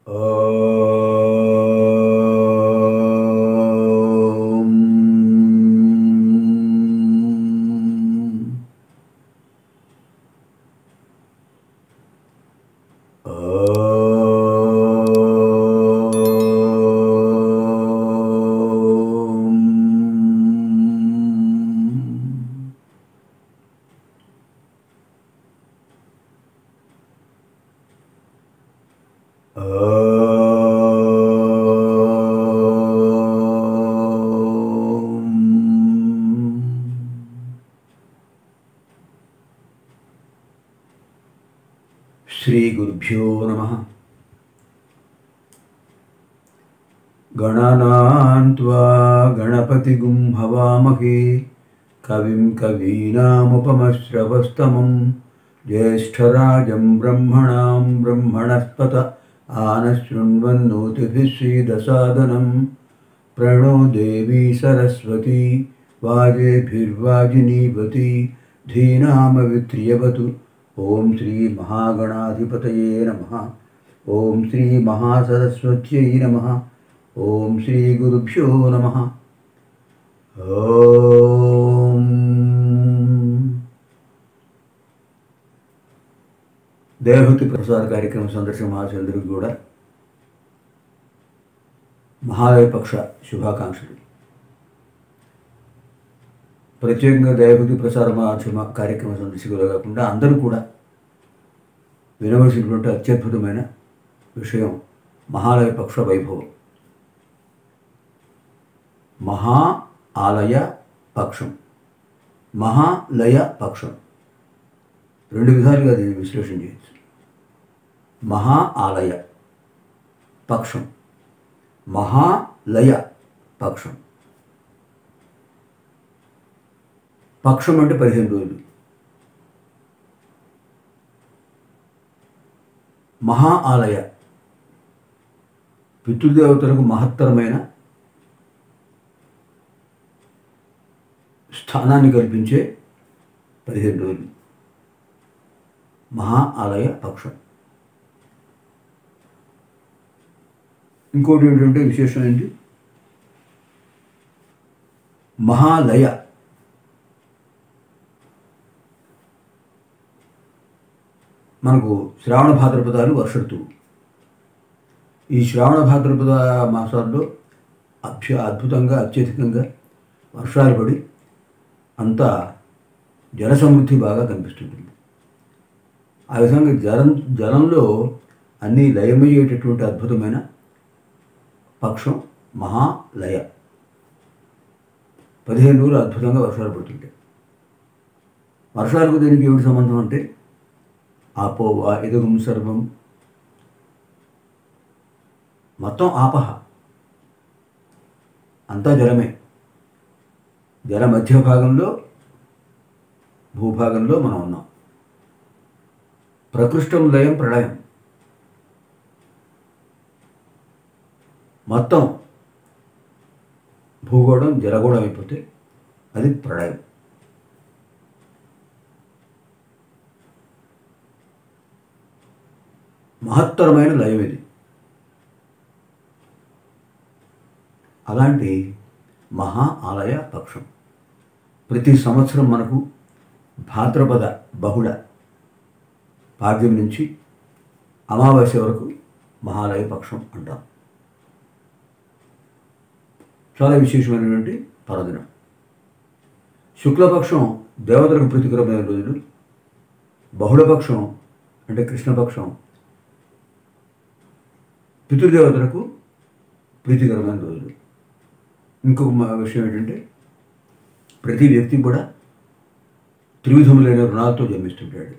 ఓం ఓం శ్రీగురుభ్యో నమ గణనాన్వా గణపతిగుం హవామహే కవిం కవీనాముపమశ్రవస్తమం జ్యేష్ఠరాజం బ్రహ్మణాం బ్రహ్మణస్పత ఆనశృण्वन्नोतिभिः श्रीदसादनं प्रणो देवी सरस्वती वाजेभिर्वाजिनीवती धीनामवित्र्यवतु ॐ श्रीमहागणाधिपतये नमः ॐ श्रीमहासरस्वत्यै नमः ॐ श्रीगुरुभ्यो नमः ॐ దేవహూతి ప్రసార కార్యక్రమం సందర్శన మహాచంద్రుడికి కూడా మహాలయ పక్ష శుభాకాంక్షలు ప్రత్యేకంగా దైవభక్తి ప్రసార మాధ్యమ కార్యక్రమ సందర్శకులు కాకుండా అందరూ కూడా వినవలసినటువంటి అత్యద్భుతమైన విషయం మహాలయ పక్ష వైభవం మహా ఆలయ పక్షం మహాలయ పక్షం రెండు విధాలుగా దీన్ని విశ్లేషణ చేయొచ్చు మహా ఆలయ పక్షం మహాలయ పక్షం పక్షం అంటే పదిహేను రోజులు మహా ఆలయ పితృదేవతలకు మహత్తరమైన స్థానాన్ని కల్పించే పదిహేను రోజులు మహా ఆలయ పక్షం ఇంకోటి ఏంటంటే విశేషం ఏంటి మహాలయ మనకు శ్రావణ భాద్రపదాలు వర్ష ఋతువు ఈ శ్రావణ భాద్రపద మాసాల్లో అభ్య అద్భుతంగా అత్యధికంగా వర్షాలు పడి అంతా జల సమృద్ధి బాగా కనిపిస్తుంటుంది ఆ విధంగా జలం జలంలో అన్నీ లయమయ్యేటటువంటి అద్భుతమైన పక్షం మహాలయ పదిహేను రోజులు అద్భుతంగా వర్షాలు పడుతుంటాయి వర్షాలకు దీనికి ఏమిటి సంబంధం అంటే ఆపో వా ఎదుగుం సర్వం మొత్తం ఆపహ అంతా జలమే జల మధ్య భాగంలో భూభాగంలో మనం ఉన్నాం ప్రకృష్టం లయం ప్రళయం మొత్తం భూగోళం జలగోళం అయిపోతే అది ప్రళయం మహత్తరమైన లయం ఇది అలాంటి మహా ఆలయ పక్షం ప్రతి సంవత్సరం మనకు భాద్రపద బహుళ పాడ్యం నుంచి అమావాస్య వరకు మహాలయ పక్షం అంటాం చాలా విశేషమైనటువంటి పర్వదినం శుక్లపక్షం దేవతలకు ప్రీతికరమైన రోజులు బహుళపక్షం అంటే కృష్ణపక్షం పితృదేవతలకు ప్రీతికరమైన రోజులు ఇంకొక మ- విషయం ఏంటంటే ప్రతి వ్యక్తి కూడా త్రివిధములైన రుణాలతో జన్మిస్తుంటాడు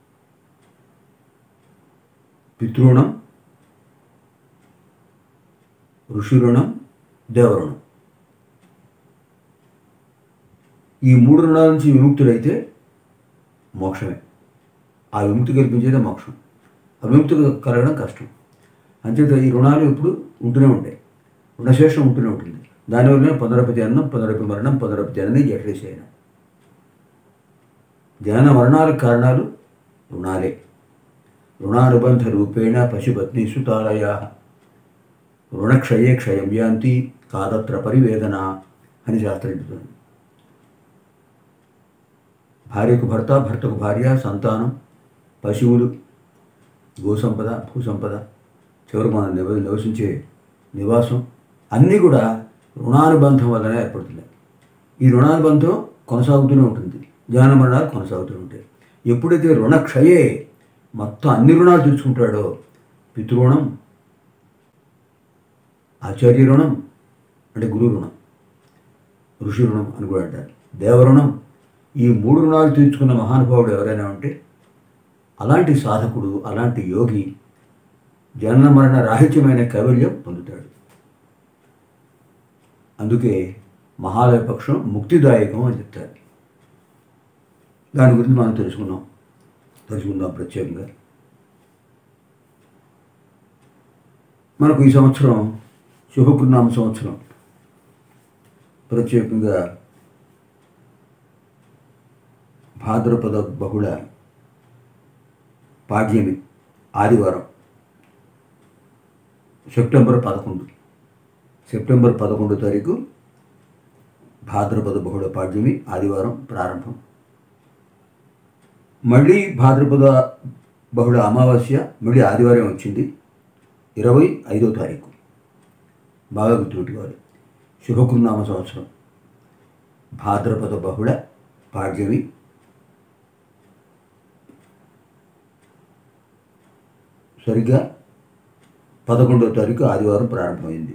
పితృణం ఋషి రుణం దేవరుణం ఈ మూడు రుణాల నుంచి విముక్తుడైతే మోక్షమే ఆ విముక్తి కల్పించేదే మోక్షం ఆ విముక్తి కలగడం కష్టం అంచేత ఈ రుణాలు ఇప్పుడు ఉంటూనే ఉంటాయి రుణశేషం ఉంటూనే ఉంటుంది దానివల్ల పునరపి జననం పునరపి మరణం పునరపి జనని జఠరేసేయనం జనన మరణాలకు కారణాలు రుణాలే రుణానుబంధ రూపేణ పశుపత్ని సుతాలయ రుణక్షయే క్షయం యాంతి కాదత్ర పరివేదన అని శాస్త్రం చెబుతుంది భార్యకు భర్త భర్తకు భార్య సంతానం పశువులు గోసంపద భూసంపద చివరికి మనం నివ నివసించే నివాసం అన్నీ కూడా రుణానుబంధం వల్లనే ఏర్పడుతున్నాయి ఈ రుణానుబంధం కొనసాగుతూనే ఉంటుంది జ్ఞాన మరణాలు కొనసాగుతూ ఉంటాయి ఎప్పుడైతే రుణక్షయే మొత్తం అన్ని రుణాలు తీర్చుకుంటాడో పితృణం ఆచార్య రుణం అంటే గురు రుణం ఋషి రుణం అని కూడా అంటారు దేవరుణం ఈ మూడు రుణాలు తీర్చుకున్న మహానుభావుడు ఎవరైనా ఉంటే అలాంటి సాధకుడు అలాంటి యోగి జనన మరణ రాహిత్యమైన కైవల్యం పొందుతాడు అందుకే మహాలయ పక్షం ముక్తిదాయకం అని చెప్తారు దాని గురించి మనం తెలుసుకున్నాం తెలుసుకుందాం ప్రత్యేకంగా మనకు ఈ సంవత్సరం శుభకృనామ సంవత్సరం ప్రత్యేకంగా భాద్రపద బహుళ పాడ్యమి ఆదివారం సెప్టెంబర్ పదకొండు సెప్టెంబర్ పదకొండో తారీఖు భాద్రపద బహుళ పాడ్యమి ఆదివారం ప్రారంభం మళ్ళీ భాద్రపద బహుళ అమావాస్య మళ్ళీ ఆదివారం వచ్చింది ఇరవై ఐదో తారీఖు బాగా గుర్తుపెట్టుకోవాలి శుభకృనామ సంవత్సరం భాద్రపద బహుళ పాడ్యమి సరిగ్గా పదకొండవ తారీఖు ఆదివారం ప్రారంభమైంది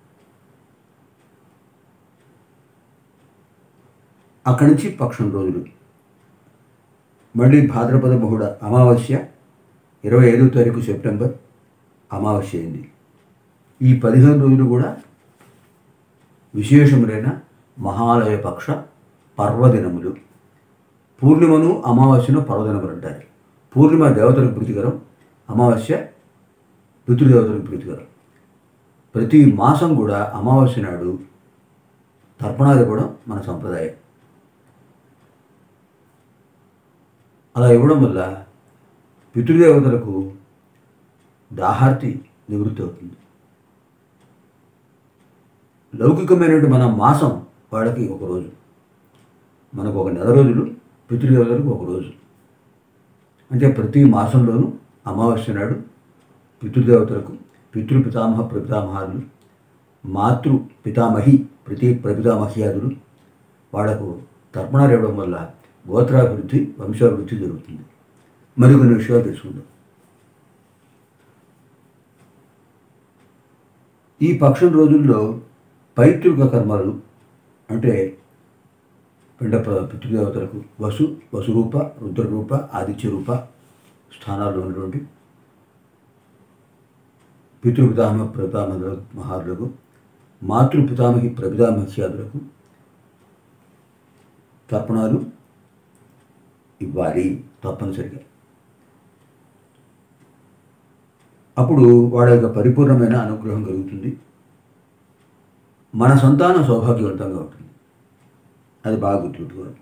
అక్కడి నుంచి పక్షం రోజులు మళ్ళీ భాద్రపద బహుళ అమావాస్య ఇరవై ఐదో తారీఖు సెప్టెంబర్ అమావాస్య అయింది ఈ పదిహేను రోజులు కూడా విశేషములైన మహాలయ పక్ష పర్వదినములు పూర్ణిమను అమావాస్యను పర్వదినములు అంటారు పూర్ణిమ దేవతలకు ప్రీతికరం అమావాస్య పితృదేవతలకు ప్రీతికరం ప్రతి మాసం కూడా అమావాస్య నాడు తర్పణాలు ఇవ్వడం మన సంప్రదాయం అలా ఇవ్వడం వల్ల పితృదేవతలకు దాహార్తి నివృత్తి అవుతుంది లౌకికమైనటువంటి మన మాసం వాళ్ళకి ఒక రోజు మనకు ఒక నెల రోజులు పితృదేవతలకు ఒక రోజు అంటే ప్రతి మాసంలోనూ అమావాస్య నాడు పితృదేవతలకు పితృపితామహ ప్రపితామహాదులు మాతృ పితామహి ప్రతి ప్రపితామహ్యాదులు వాళ్లకు తర్పణాలు ఇవ్వడం వల్ల గోత్రాభివృద్ధి వంశాభివృద్ధి జరుగుతుంది మరికొన్ని విషయాలు తెలుసుకుందాం ఈ పక్షం రోజుల్లో పైతృక కర్మలు అంటే పిండ ప్ర- పితృదేవతలకు వసు వసురూప రుద్రరూప ఆదిత్య రూప స్థానాల్లో ఉన్నటువంటి పితృపితామహ ప్రపితామహ మహారులకు మాతృపితామహి ప్రపితామహ్యాదులకు తర్పణాలు ఇవ్వాలి తప్పనిసరిగా అప్పుడు వాళ్ళ యొక్క పరిపూర్ణమైన అనుగ్రహం కలుగుతుంది మన సంతానం సౌభాగ్యవంతంగా ఉంటుంది అది బాగా గుర్తుపెట్టుకోవాలి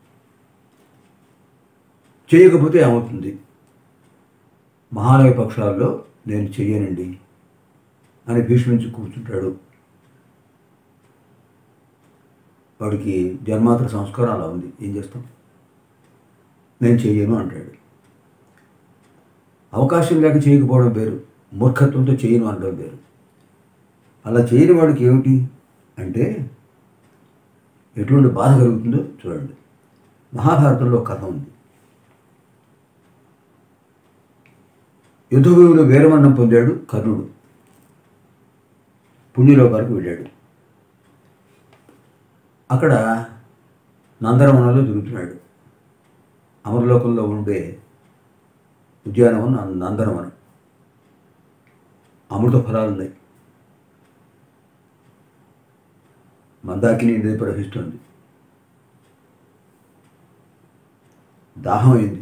చేయకపోతే ఏమవుతుంది మహాలయ పక్షాల్లో నేను చెయ్యనండి అని భీష్మించి కూర్చుంటాడు వాడికి జన్మాంతర సంస్కారం అలా ఉంది ఏం చేస్తాం నేను చెయ్యను అంటాడు అవకాశం లేక చేయకపోవడం వేరు మూర్ఖత్వంతో చేయను అనడం వేరు అలా చేయని వాడికి ఏమిటి అంటే ఎటువంటి బాధ కలుగుతుందో చూడండి మహాభారతంలో ఒక కథ ఉంది యుద్ధభూమిలో వీరమరణం పొందాడు కర్ణుడు పుణ్యలోకాలకు వెళ్ళాడు అక్కడ నందనవనంలో తిరుగుతున్నాడు అమరలోకంలో ఉండే ఉద్యానవనం నం- నందనవనం అమృత ఫలాలు ఉన్నాయి మందాకిని నది ప్రవహిస్తుంది దాహం అయింది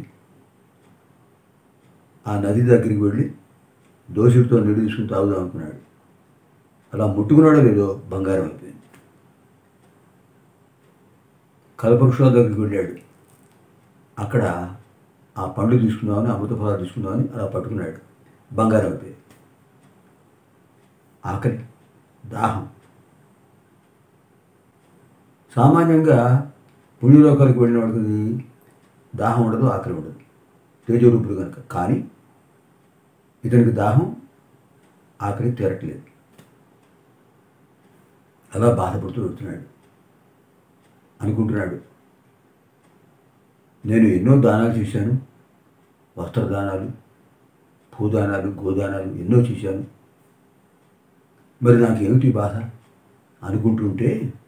ఆ నది దగ్గరికి వెళ్ళి దోషుడితో నీళ్ళు తీసుకుని తాగుదాం అనుకున్నాడు అలా ముట్టుకున్నాడో లేదో బంగారం అయిపోయింది కల్పవృక్షాల దగ్గరికి వెళ్ళాడు అక్కడ ఆ పండ్లు తీసుకుందామని అమృత ఫలాలు తీసుకుందామని అలా పట్టుకున్నాడు బంగారం అయిపోయి ఆకలి దాహం సామాన్యంగా పుణ్యలోకాలకు వెళ్ళిన వాడికి దాహం ఉండదు ఆకలి ఉండదు తేజరూపుడు కనుక కానీ ఇతనికి దాహం ఆకలి తీరట్లేదు అలా బాధపడుతూ వెళ్తున్నాడు అనుకుంటున్నాడు నేను ఎన్నో దానాలు చేశాను వస్త్రదానాలు భూదానాలు గోదానాలు ఎన్నో చేశాను మరి నాకేమిటి బాధ అనుకుంటుంటే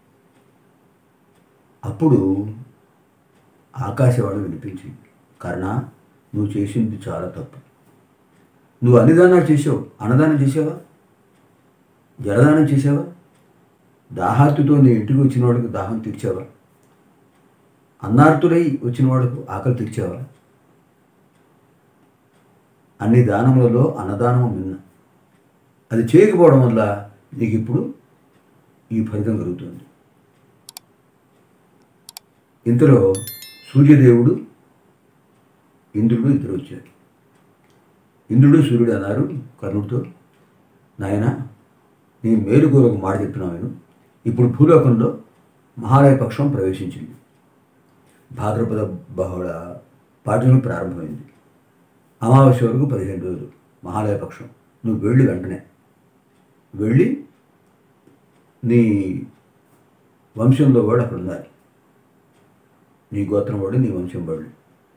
అప్పుడు ఆకాశవాణి వినిపించింది కర్ణ నువ్వు చేసింది చాలా తప్పు నువ్వు అన్ని దానాలు చేసావు అన్నదానం చేసావా జలదానం చేసావా దాహార్తితో నీ ఇంటికి వచ్చిన వాడికి దాహం తీర్చావా అన్నార్తుడై వచ్చిన వాడికి ఆకలి తీర్చావా అన్ని దానములలో అన్నదానము మిన్న అది చేయకపోవడం వల్ల నీకు ఇప్పుడు ఈ ఫలితం కలుగుతుంది ఇంతలో సూర్యదేవుడు ఇంద్రుడు ఇద్దరు వచ్చారు ఇంద్రుడు సూర్యుడు అన్నారు కర్ణుడితో నాయన నీ మేలు ఒక మాట చెప్తున్నావు నేను ఇప్పుడు భూలోకంలో మహాలయ పక్షం ప్రవేశించింది భాద్రపద బహుళ పాఠ్యం ప్రారంభమైంది అమావాస్య వరకు పదిహేను రోజులు మహాలయ పక్షం నువ్వు వెళ్ళి వెంటనే వెళ్ళి నీ వంశంలో వాడు అక్కడ ఉండాలి నీ గోత్రం వాడు నీ వంశం వాడు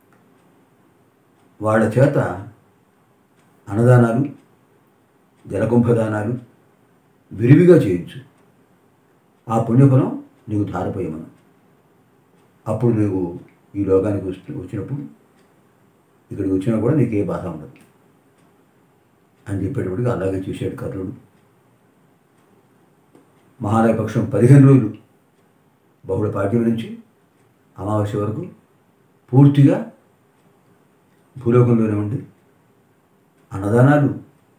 వాళ్ళ చేత అన్నదానాలు జలకుంభదానాలు విరివిగా చేయొచ్చు ఆ పుణ్యఫలం నీకు ధారపోయమను అప్పుడు నువ్వు ఈ లోకానికి వచ్చి వచ్చినప్పుడు ఇక్కడికి వచ్చినా కూడా నీకు ఏ బాధ ఉండదు అని చెప్పేటప్పటికి అలాగే చూశాడు కర్ణుడు మహాలయ పక్షం పదిహేను రోజులు బహుళ పాఠ్యం నుంచి అమావాస్య వరకు పూర్తిగా భూలోకంలోనే ఉండి అన్నదానాలు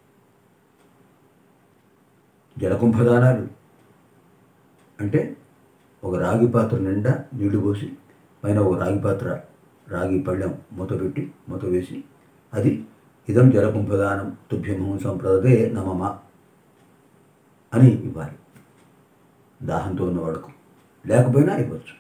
జలకుంభదానాలు అంటే ఒక రాగి పాత్ర నిండా నీళ్లు పోసి పైన ఒక రాగి పాత్ర రాగి పళ్ళెం మూత పెట్టి మూత వేసి అది ఇదం జలకుంభదానం తుభ్యమహం సంప్రదే నమమ అని ఇవ్వాలి దాహంతో ఉన్నవాడుకు లేకపోయినా ఇవ్వచ్చు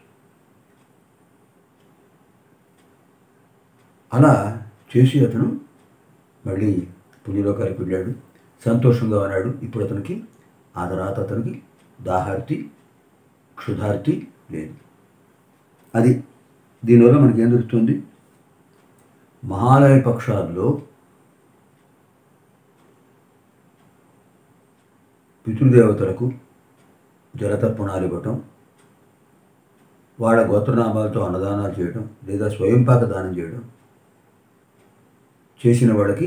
అలా చేసి అతను మళ్ళీ పుణ్యలోకానికి వెళ్ళాడు సంతోషంగా ఉన్నాడు ఇప్పుడు అతనికి ఆ తర్వాత అతనికి దాహార్తి క్షుధార్తి లేదు అది దీనివల్ల మనకి ఏం దొరుకుతుంది మహాలయ పక్షాల్లో పితృదేవతలకు జలతర్పణాలు ఇవ్వటం వాళ్ళ గోత్రనామాలతో అన్నదానాలు చేయడం లేదా స్వయంపాక దానం చేయడం చేసిన వాడికి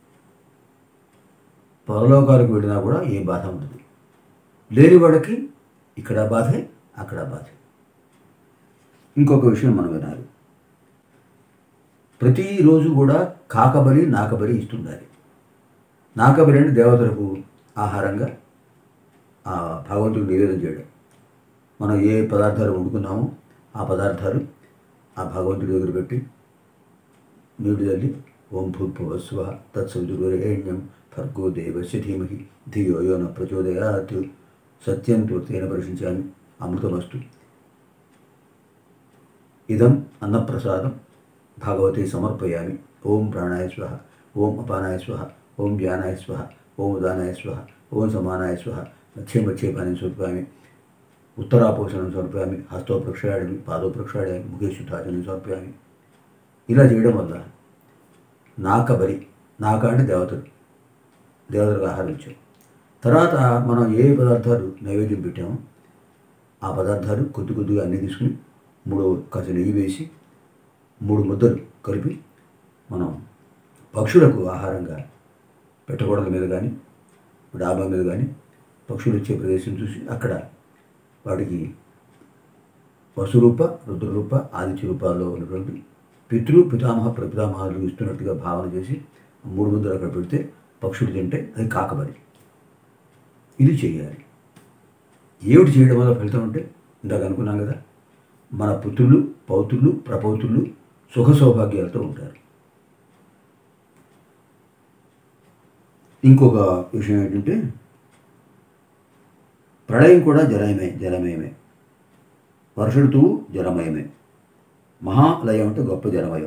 పరలోకాలకు వెళ్ళినా కూడా ఏ బాధ ఉండదు లేని వాడికి ఇక్కడ బాధే అక్కడ బాధే ఇంకొక విషయం మనం వినాలి ప్రతిరోజు కూడా కాకబలి నాకబలి ఇస్తుండాలి నాకబలి అంటే దేవతలకు ఆహారంగా ఆ భగవంతుడికి నివేదన చేయడం మనం ఏ పదార్థాలు వండుకున్నామో ఆ పదార్థాలు ఆ భగవంతుడి దగ్గర పెట్టి నీటి తల్లి ఓం భూర్భువస్వ తత్సవిదురేణ్యం భర్గో దేవస్య ధీమహి ధియో యో న ప్రచోదయాత్ సత్యం తేన పరిశించామి అమృతమస్తు ఇదం అన్నప్రసాదం భగవతే సమర్పయామి ఓం ప్రాణాయ స్వహ ఓం అపానాయ స్వహ ఓం జ్ఞానాయ స్వహ ఓం ఉదానాయ స్వహ ఓం సమానాయ స్వహ మధ్య మధ్య పాని సమర్పయామి ఉత్తరాపోషణం సమర్పయామి హస్తో ప్రక్షాళయామి పాదో ప్రక్షాళయామి ముఖే శుద్ధాచనం సమర్పయామి ఇలా చేయడం వల్ల నాకబలి నాక అంటే దేవతలు దేవతలకు ఆహారం ఇచ్చాం తర్వాత మనం ఏ పదార్థాలు నైవేద్యం పెట్టామో ఆ పదార్థాలు కొద్ది కొద్దిగా అన్నీ తీసుకుని మూడు కాస్త నెయ్యి వేసి మూడు ముద్దలు కలిపి మనం పక్షులకు ఆహారంగా పెట్టకూడదు మీద కానీ డాబా మీద కానీ పక్షులు వచ్చే ప్రదేశం చూసి అక్కడ వాటికి వసురూప రుద్రరూప ఆదిత్య రూపాల్లో ఉన్నటువంటి పితృ పితామహ ప్రపితామహాలు ఇస్తున్నట్టుగా భావన చేసి మూడు ముద్దలు అక్కడ పెడితే పక్షులు తింటే అది కాకబలి ఇది చేయాలి ఏమిటి చేయడం వల్ల ఫలితం అంటే ఇందాక అనుకున్నాం కదా మన పుత్రులు పౌత్రులు ప్రపౌత్రులు సుఖ సౌభాగ్యాలతో ఉంటారు ఇంకొక విషయం ఏంటంటే ప్రళయం కూడా జలమయ జలమయమే వర్ష ఋతువు జలమయమే మహాలయం అంటే గొప్ప జలమయం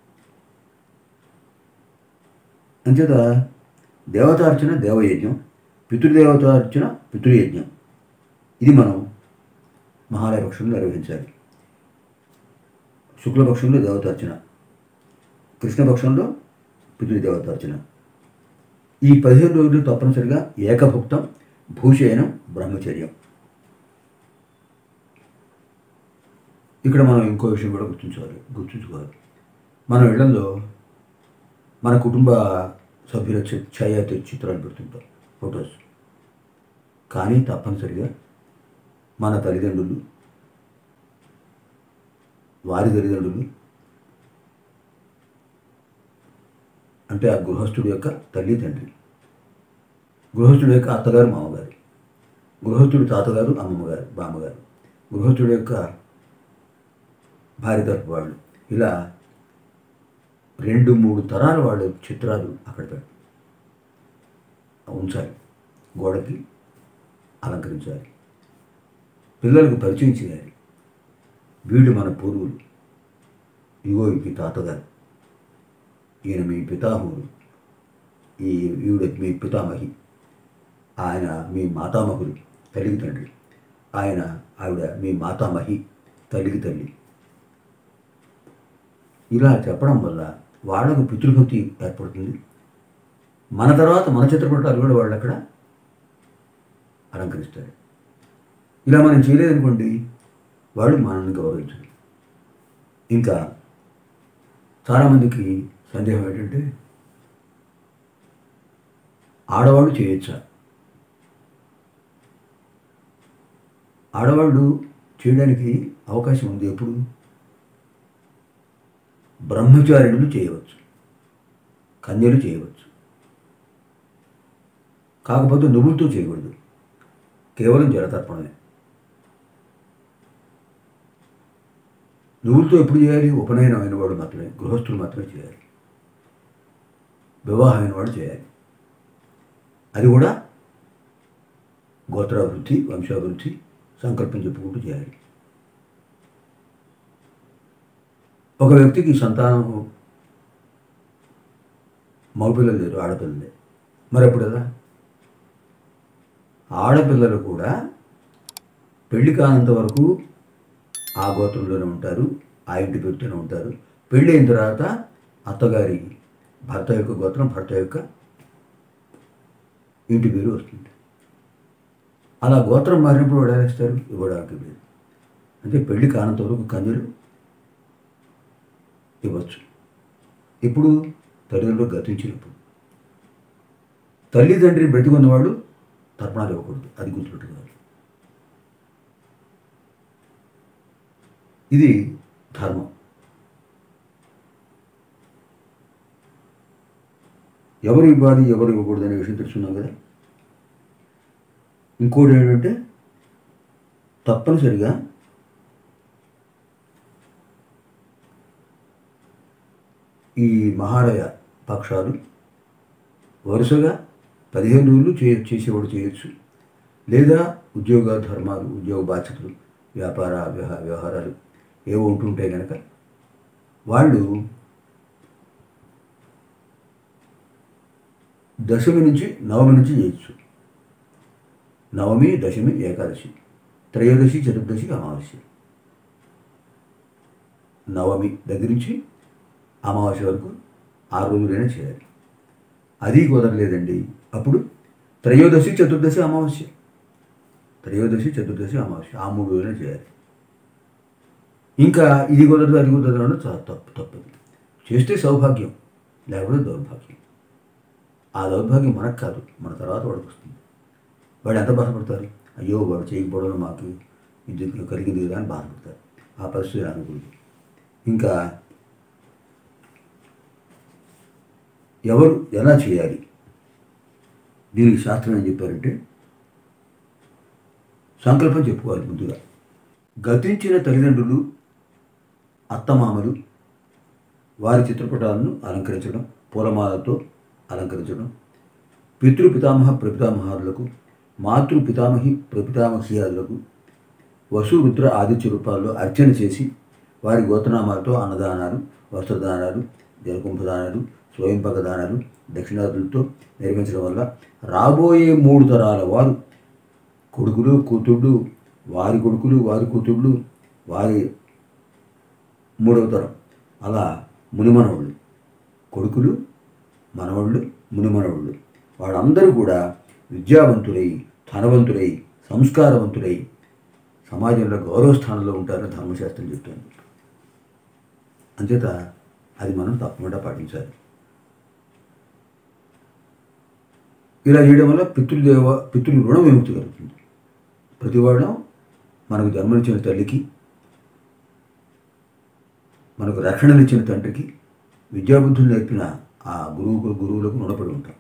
అంచేత దేవతార్చన దేవయజ్ఞం పితృదేవతార్చన పితృయజ్ఞం ఇది మనం మహాలయ పక్షంలో నిర్వహించాలి శుక్లపక్షంలో దేవతార్చన కృష్ణపక్షంలో పితృదేవతార్చన ఈ పదిహేను రోజులు తప్పనిసరిగా ఏకభుక్తం భూషయనం బ్రహ్మచర్యం ఇక్కడ మనం ఇంకో విషయం కూడా గుర్తుంచుకోవాలి గుర్తుంచుకోవాలి మన ఇళ్లలో మన కుటుంబ సభ్యుల ఛ- ఛాయాచిత్ర చిత్రాలు పెడుతుంటాం ఫొటోస్ కానీ తప్పనిసరిగా మన తల్లిదండ్రులు వారి తల్లిదండ్రులు అంటే ఆ గృహస్థుడి యొక్క తల్లి తండ్రి గృహస్థుడి యొక్క అత్తగారు మామగారు గృహస్థుడి తాతగారు అమ్మమ్మగారు బామ్మగారు గృహస్థుడి యొక్క భార్య తరపు వాళ్ళు ఇలా రెండు మూడు తరాల వాళ్ళ చిత్రాలు అక్కడ పెట్ట ఉంచాలి గోడకి అలంకరించాలి పిల్లలకు పరిచయం చేయాలి వీళ్ళు మన పూర్వులు ఇగో మీ తాతగారు ఈయన మీ పితామహుడు ఈ ఈవిడ మీ పితామహి ఆయన మీ మాతామహుడు తల్లికి తండ్రి ఆయన ఆవిడ మీ మాతామహి తల్లికి తల్లి ఇలా చెప్పడం వల్ల వాళ్ళకు పితృభక్తి ఏర్పడుతుంది మన తర్వాత మన చిత్రపటాలు కూడా వాళ్ళు అక్కడ అలంకరిస్తారు ఇలా మనం చేయలేదనుకోండి వాళ్ళు మనల్ని గౌరవించరు ఇంకా చాలామందికి సందేహం ఏంటంటే ఆడవాళ్ళు చేయొచ్చా ఆడవాళ్ళు చేయడానికి అవకాశం ఉంది ఎప్పుడు బ్రహ్మచారిణులు చేయవచ్చు కన్యలు చేయవచ్చు కాకపోతే నువ్వులతో చేయకూడదు కేవలం జలతర్పణమే నువ్వులతో ఎప్పుడు చేయాలి ఉపనయనం అయిన వాడు మాత్రమే గృహస్థులు మాత్రమే చేయాలి వివాహమైన వాడు చేయాలి అది కూడా గోత్రాభివృద్ధి వంశాభివృద్ధి సంకల్పం చెప్పుకుంటూ చేయాలి ఒక వ్యక్తికి సంతానం మగపిల్లలు లేరు ఆడపిల్లలే మరి అప్పుడు ఎలా ఆడపిల్లలు కూడా పెళ్లి కానంత వరకు ఆ గోత్రంలోనే ఉంటారు ఆ ఇంటి పేరుతోనే ఉంటారు పెళ్ళి అయిన తర్వాత అత్తగారి భర్త యొక్క గోత్రం భర్త యొక్క ఇంటి పేరు వస్తుంది అలా గోత్రం మారినప్పుడు వాడు ఎలా ఇస్తారు ఇవ్వడానికి లేదు అంటే పెళ్లి కానంత వరకు కన్యలు ఇవ్వచ్చు ఇప్పుడు తల్లిదండ్రులు గతించినప్పుడు తల్లిదండ్రి బ్రతికున్నవాడు తర్పణాలు ఇవ్వకూడదు అది గుర్తుపెట్టుకోవాలి ఇది ధర్మం ఎవరు ఇవ్వాలి ఎవరు ఇవ్వకూడదు అనే విషయం తెలుసుకున్నాం కదా ఇంకోటి ఏంటంటే తప్పనిసరిగా ఈ మహాలయ పక్షాలు వరుసగా పదిహేను రోజులు చే చేసేవాడు చేయొచ్చు లేదా ఉద్యోగ ధర్మాలు ఉద్యోగ బాధ్యతలు వ్యాపార వ్యవహార వ్యవహారాలు ఏవో ఉంటుంటాయి కనుక వాళ్ళు దశమి నుంచి నవమి నుంచి చేయొచ్చు నవమి దశమి ఏకాదశి త్రయోదశి చతుర్దశి అమావాస్య నవమి దగ్గర నుంచి అమావాస్య వరకు ఆరు రోజులైనా చేయాలి అది కుదరలేదండి అప్పుడు త్రయోదశి చతుర్దశి అమావాస్య త్రయోదశి చతుర్దశి అమావాస్య ఆ మూడు రోజులైనా చేయాలి ఇంకా ఇది కుదరదు అది కుదరదు అంటే చాలా తప్పు తప్పదు చేస్తే సౌభాగ్యం లేకపోతే దౌర్భాగ్యం ఆ దౌర్భాగ్యం మనకు కాదు మన తర్వాత వాడికి వస్తుంది వాడు ఎంత బాధపడతారు అయ్యో వాడు చేయకపోవడం మాకు ఇది కలిగింది కదా అని బాధపడతారు ఆ పరిస్థితి అనుకూలి ఇంకా ఎవరు ఎలా చేయాలి దీనికి శాస్త్రం ఏం చెప్పారంటే సంకల్పం చెప్పుకోవాలి ముందుగా గతించిన తల్లిదండ్రులు అత్తమామలు వారి చిత్రపటాలను అలంకరించడం పూలమాలతో అలంకరించడం పితృ పితామహ ప్రపితామహారులకు మాతృ పితామహి ప్రపితామహీయాదులకు వసు రుద్ర ఆదిత్య రూపాల్లో అర్చన చేసి వారి గోత్రనామాలతో అన్నదానాలు వస్త్రదానాలు జలకుంభదానాలు స్వయంపక దానాలు దక్షిణాదులతో నిర్మించడం వల్ల రాబోయే మూడు తరాల వారు కొడుకులు కూతుళ్ళు వారి కొడుకులు వారి కూతుళ్ళు వారి మూడవ తరం అలా మునిమనవుళ్ళు కొడుకులు మనవళ్ళు మునిమనవుళ్ళు వాళ్ళందరూ కూడా విద్యావంతులై ధనవంతులై సంస్కారవంతులై సమాజంలో గౌరవ స్థానంలో ఉంటారని ధర్మశాస్త్రం చెప్తుంది అంచేత అది మనం తప్పకుండా పాటించాలి ఇలా చేయడం వల్ల పితృదేవ పితృ రుణ విముక్తి కలుగుతుంది ప్రతివాడు మనకు జన్మనిచ్చిన తల్లికి మనకు రక్షణనిచ్చిన తండ్రికి విద్యాబుద్ధులు నేర్పిన ఆ గురువు గురువులకు రుణపడి ఉంటాం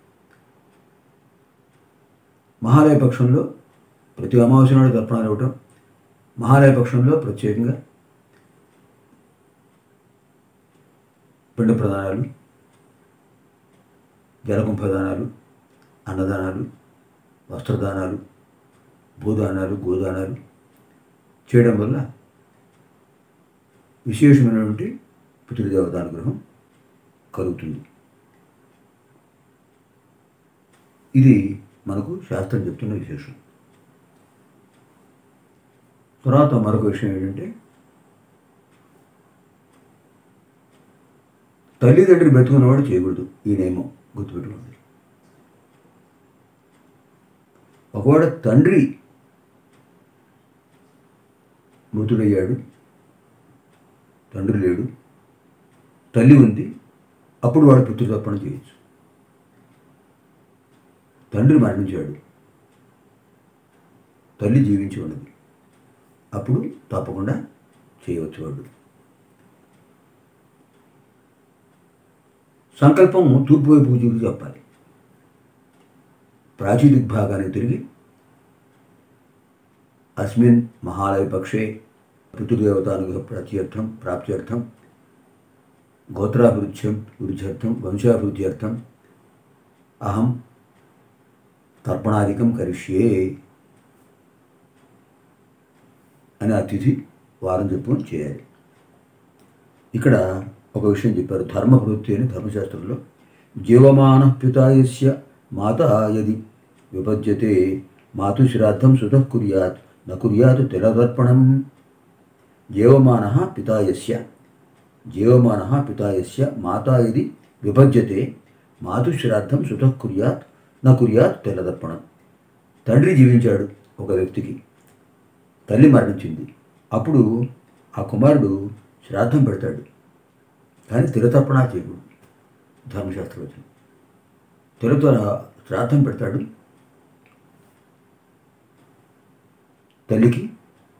మహాలయ పక్షంలో ప్రతి అమావాస్య నాడు తర్పణాలు ఇవ్వటం మహాలయ పక్షంలో ప్రత్యేకంగా పిండ ప్రదానాలు జలకుంభదానాలు అన్నదానాలు వస్త్రదానాలు భూదానాలు గోదానాలు చేయడం వల్ల విశేషమైనటువంటి పితృదేవతానుగ్రహం కలుగుతుంది ఇది మనకు శాస్త్రం చెప్తున్న విశేషం తర్వాత మరొక విషయం ఏంటంటే తల్లిదండ్రులు బ్రతుకున్నవాడు చేయకూడదు ఈ నియమం గుర్తుపెట్టుకోండి ఒకవాడు తండ్రి మృతుడయ్యాడు తండ్రి లేడు తల్లి ఉంది అప్పుడు వాడు పితృతర్పణ చేయొచ్చు తండ్రి మరణించాడు తల్లి జీవించి ఉన్నది అప్పుడు తప్పకుండా చేయవచ్చు వాడు సంకల్పం తూర్పు వైపు చూసి చెప్పాలి ప్రాచీ దిగ్భాగానికి తిరిగి అస్మిన్ మహాలయ పక్షే పితృదేవతానుగ్రహ ప్రాచ్యర్థం ప్రాప్త్యర్థం గోత్రాభివృద్ధ్యం వృద్ధ్యర్థం వంశాభివృద్ధ్యర్థం అహం తర్పణాధికం కరిష్యే అని అతిథి వారం చెప్పుకొని చేయాలి ఇక్కడ ఒక విషయం చెప్పారు ధర్మవృత్తి అని ధర్మశాస్త్రంలో జీవమాన పితాయస్య మాత యది విభజ్యతే మాతుశ్రాద్ధం సుత కుర్యాత్ న కుర్యాత్ తిలదర్పణం జీవమాన పితాయస్య జీవమాన పితాయస్య మాతా యది విభజ్యతే మాతుశ్రాద్ధం సుత కుర్యాత్ న కుర్యాత్ తెల్లదర్పణం తండ్రి జీవించాడు ఒక వ్యక్తికి తల్లి మరణించింది అప్పుడు ఆ కుమారుడు శ్రాద్ధం పెడతాడు కానీ తిరతర్పణ చేయకూడదు ధర్మశాస్త్రం వచ్చింది తిరుత శ్రాద్ధం పెడతాడు తల్లికి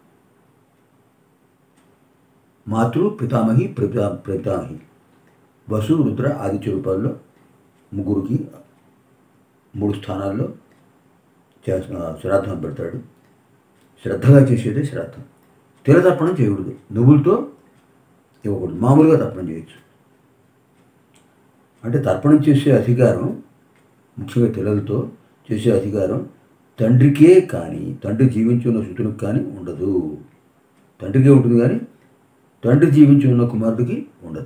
మాతృ పితామహి ప్రపితా ప్రపితామహి వసు రుద్ర ఆదిత్య రూపాల్లో ముగ్గురికి మూడు స్థానాల్లో చేసిన శ్రాద్ధం పెడతాడు శ్రద్ధగా చేసేదే శ్రాద్ధం తిరతర్పణం చేయకూడదు నువ్వులతో ఇవ్వకూడదు మామూలుగా తర్పణం చేయొచ్చు అంటే తర్పణం చేసే అధికారం ముఖ్యంగా పిల్లలతో చేసే అధికారం తండ్రికే కానీ తండ్రి జీవించి ఉన్న సుతునికి కానీ ఉండదు తండ్రికే ఉంటుంది కానీ తండ్రి జీవించి ఉన్న కుమారుడికి ఉండదు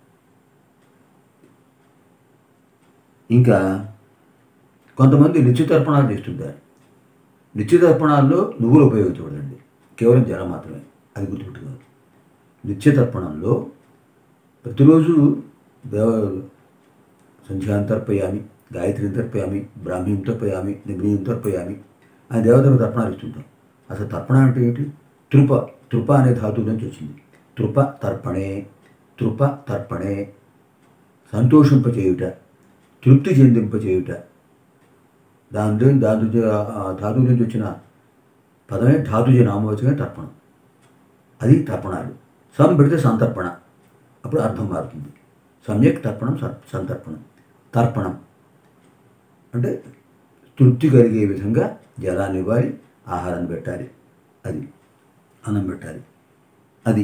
ఇంకా కొంతమంది నిశ్చితర్పణాలు చేస్తుంటారు నిశ్చితర్పణాల్లో నువ్వులు ఉపయోగించబడండి కేవలం జలం మాత్రమే అది గుర్తుపెట్టుకోవాలి నిత్యతర్పణంలో ప్రతిరోజు దేవ సంధ్యాం తర్పయామి గాయత్రిని తర్పయామి బ్రాహ్మీం తర్పయామి నిగ్నీం తర్పయామి ఆ దేవతలకు తర్పణాలు ఇస్తుంటాం అసలు తర్పణ అంటే ఏంటి తృప తృప అనే ధాతువు నుంచి వచ్చింది తృప తర్పణే తృప తర్పణే సంతోషింపచేయుట తృప్తి చెందింపచేయుట దాని దాని ధాతువు నుంచి వచ్చిన పదమే ధాతుజ నామవచమే తర్పణం అది తర్పణాలు సం పెడితే సంతర్పణ అప్పుడు అర్థం మారుతుంది సమ్యక్ తర్పణం స- సంతర్పణం తర్పణం అంటే తృప్తి కలిగే విధంగా జలాన్ని ఇవ్వాలి ఆహారాన్ని పెట్టాలి అది అన్నం పెట్టాలి అది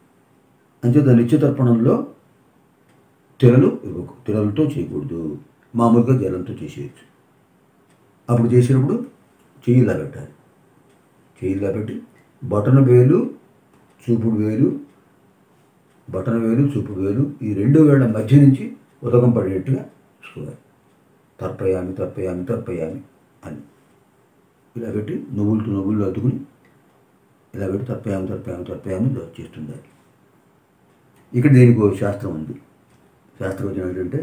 అంచేత నిత్యతర్పణంలో తెరలు ఇవ్వకు తెరలతో చేయకూడదు మామూలుగా జలంతో చేసేయచ్చు అప్పుడు చేసినప్పుడు చెయ్యిలా పెట్టాలి చెయ్యిలా పెట్టి బొటన వేలు చూపుడు వేలు బటన వేలు చూపుడు వేలు ఈ రెండు వేళ్ల మధ్య నుంచి ఉదకం పడేట్టుగా చూడాలి తర్పయామి తర్పయామి తర్పయామి అని ఇలా పెట్టి నువ్వులతో నువ్వులు అద్దుకుని ఇలా పెట్టి తర్పయామి తర్పయామి తర్పయామి చేస్తుండాలి ఇక్కడ దీనికి ఒక శాస్త్రం ఉంది శాస్త్రం వచ్చిన ఏంటంటే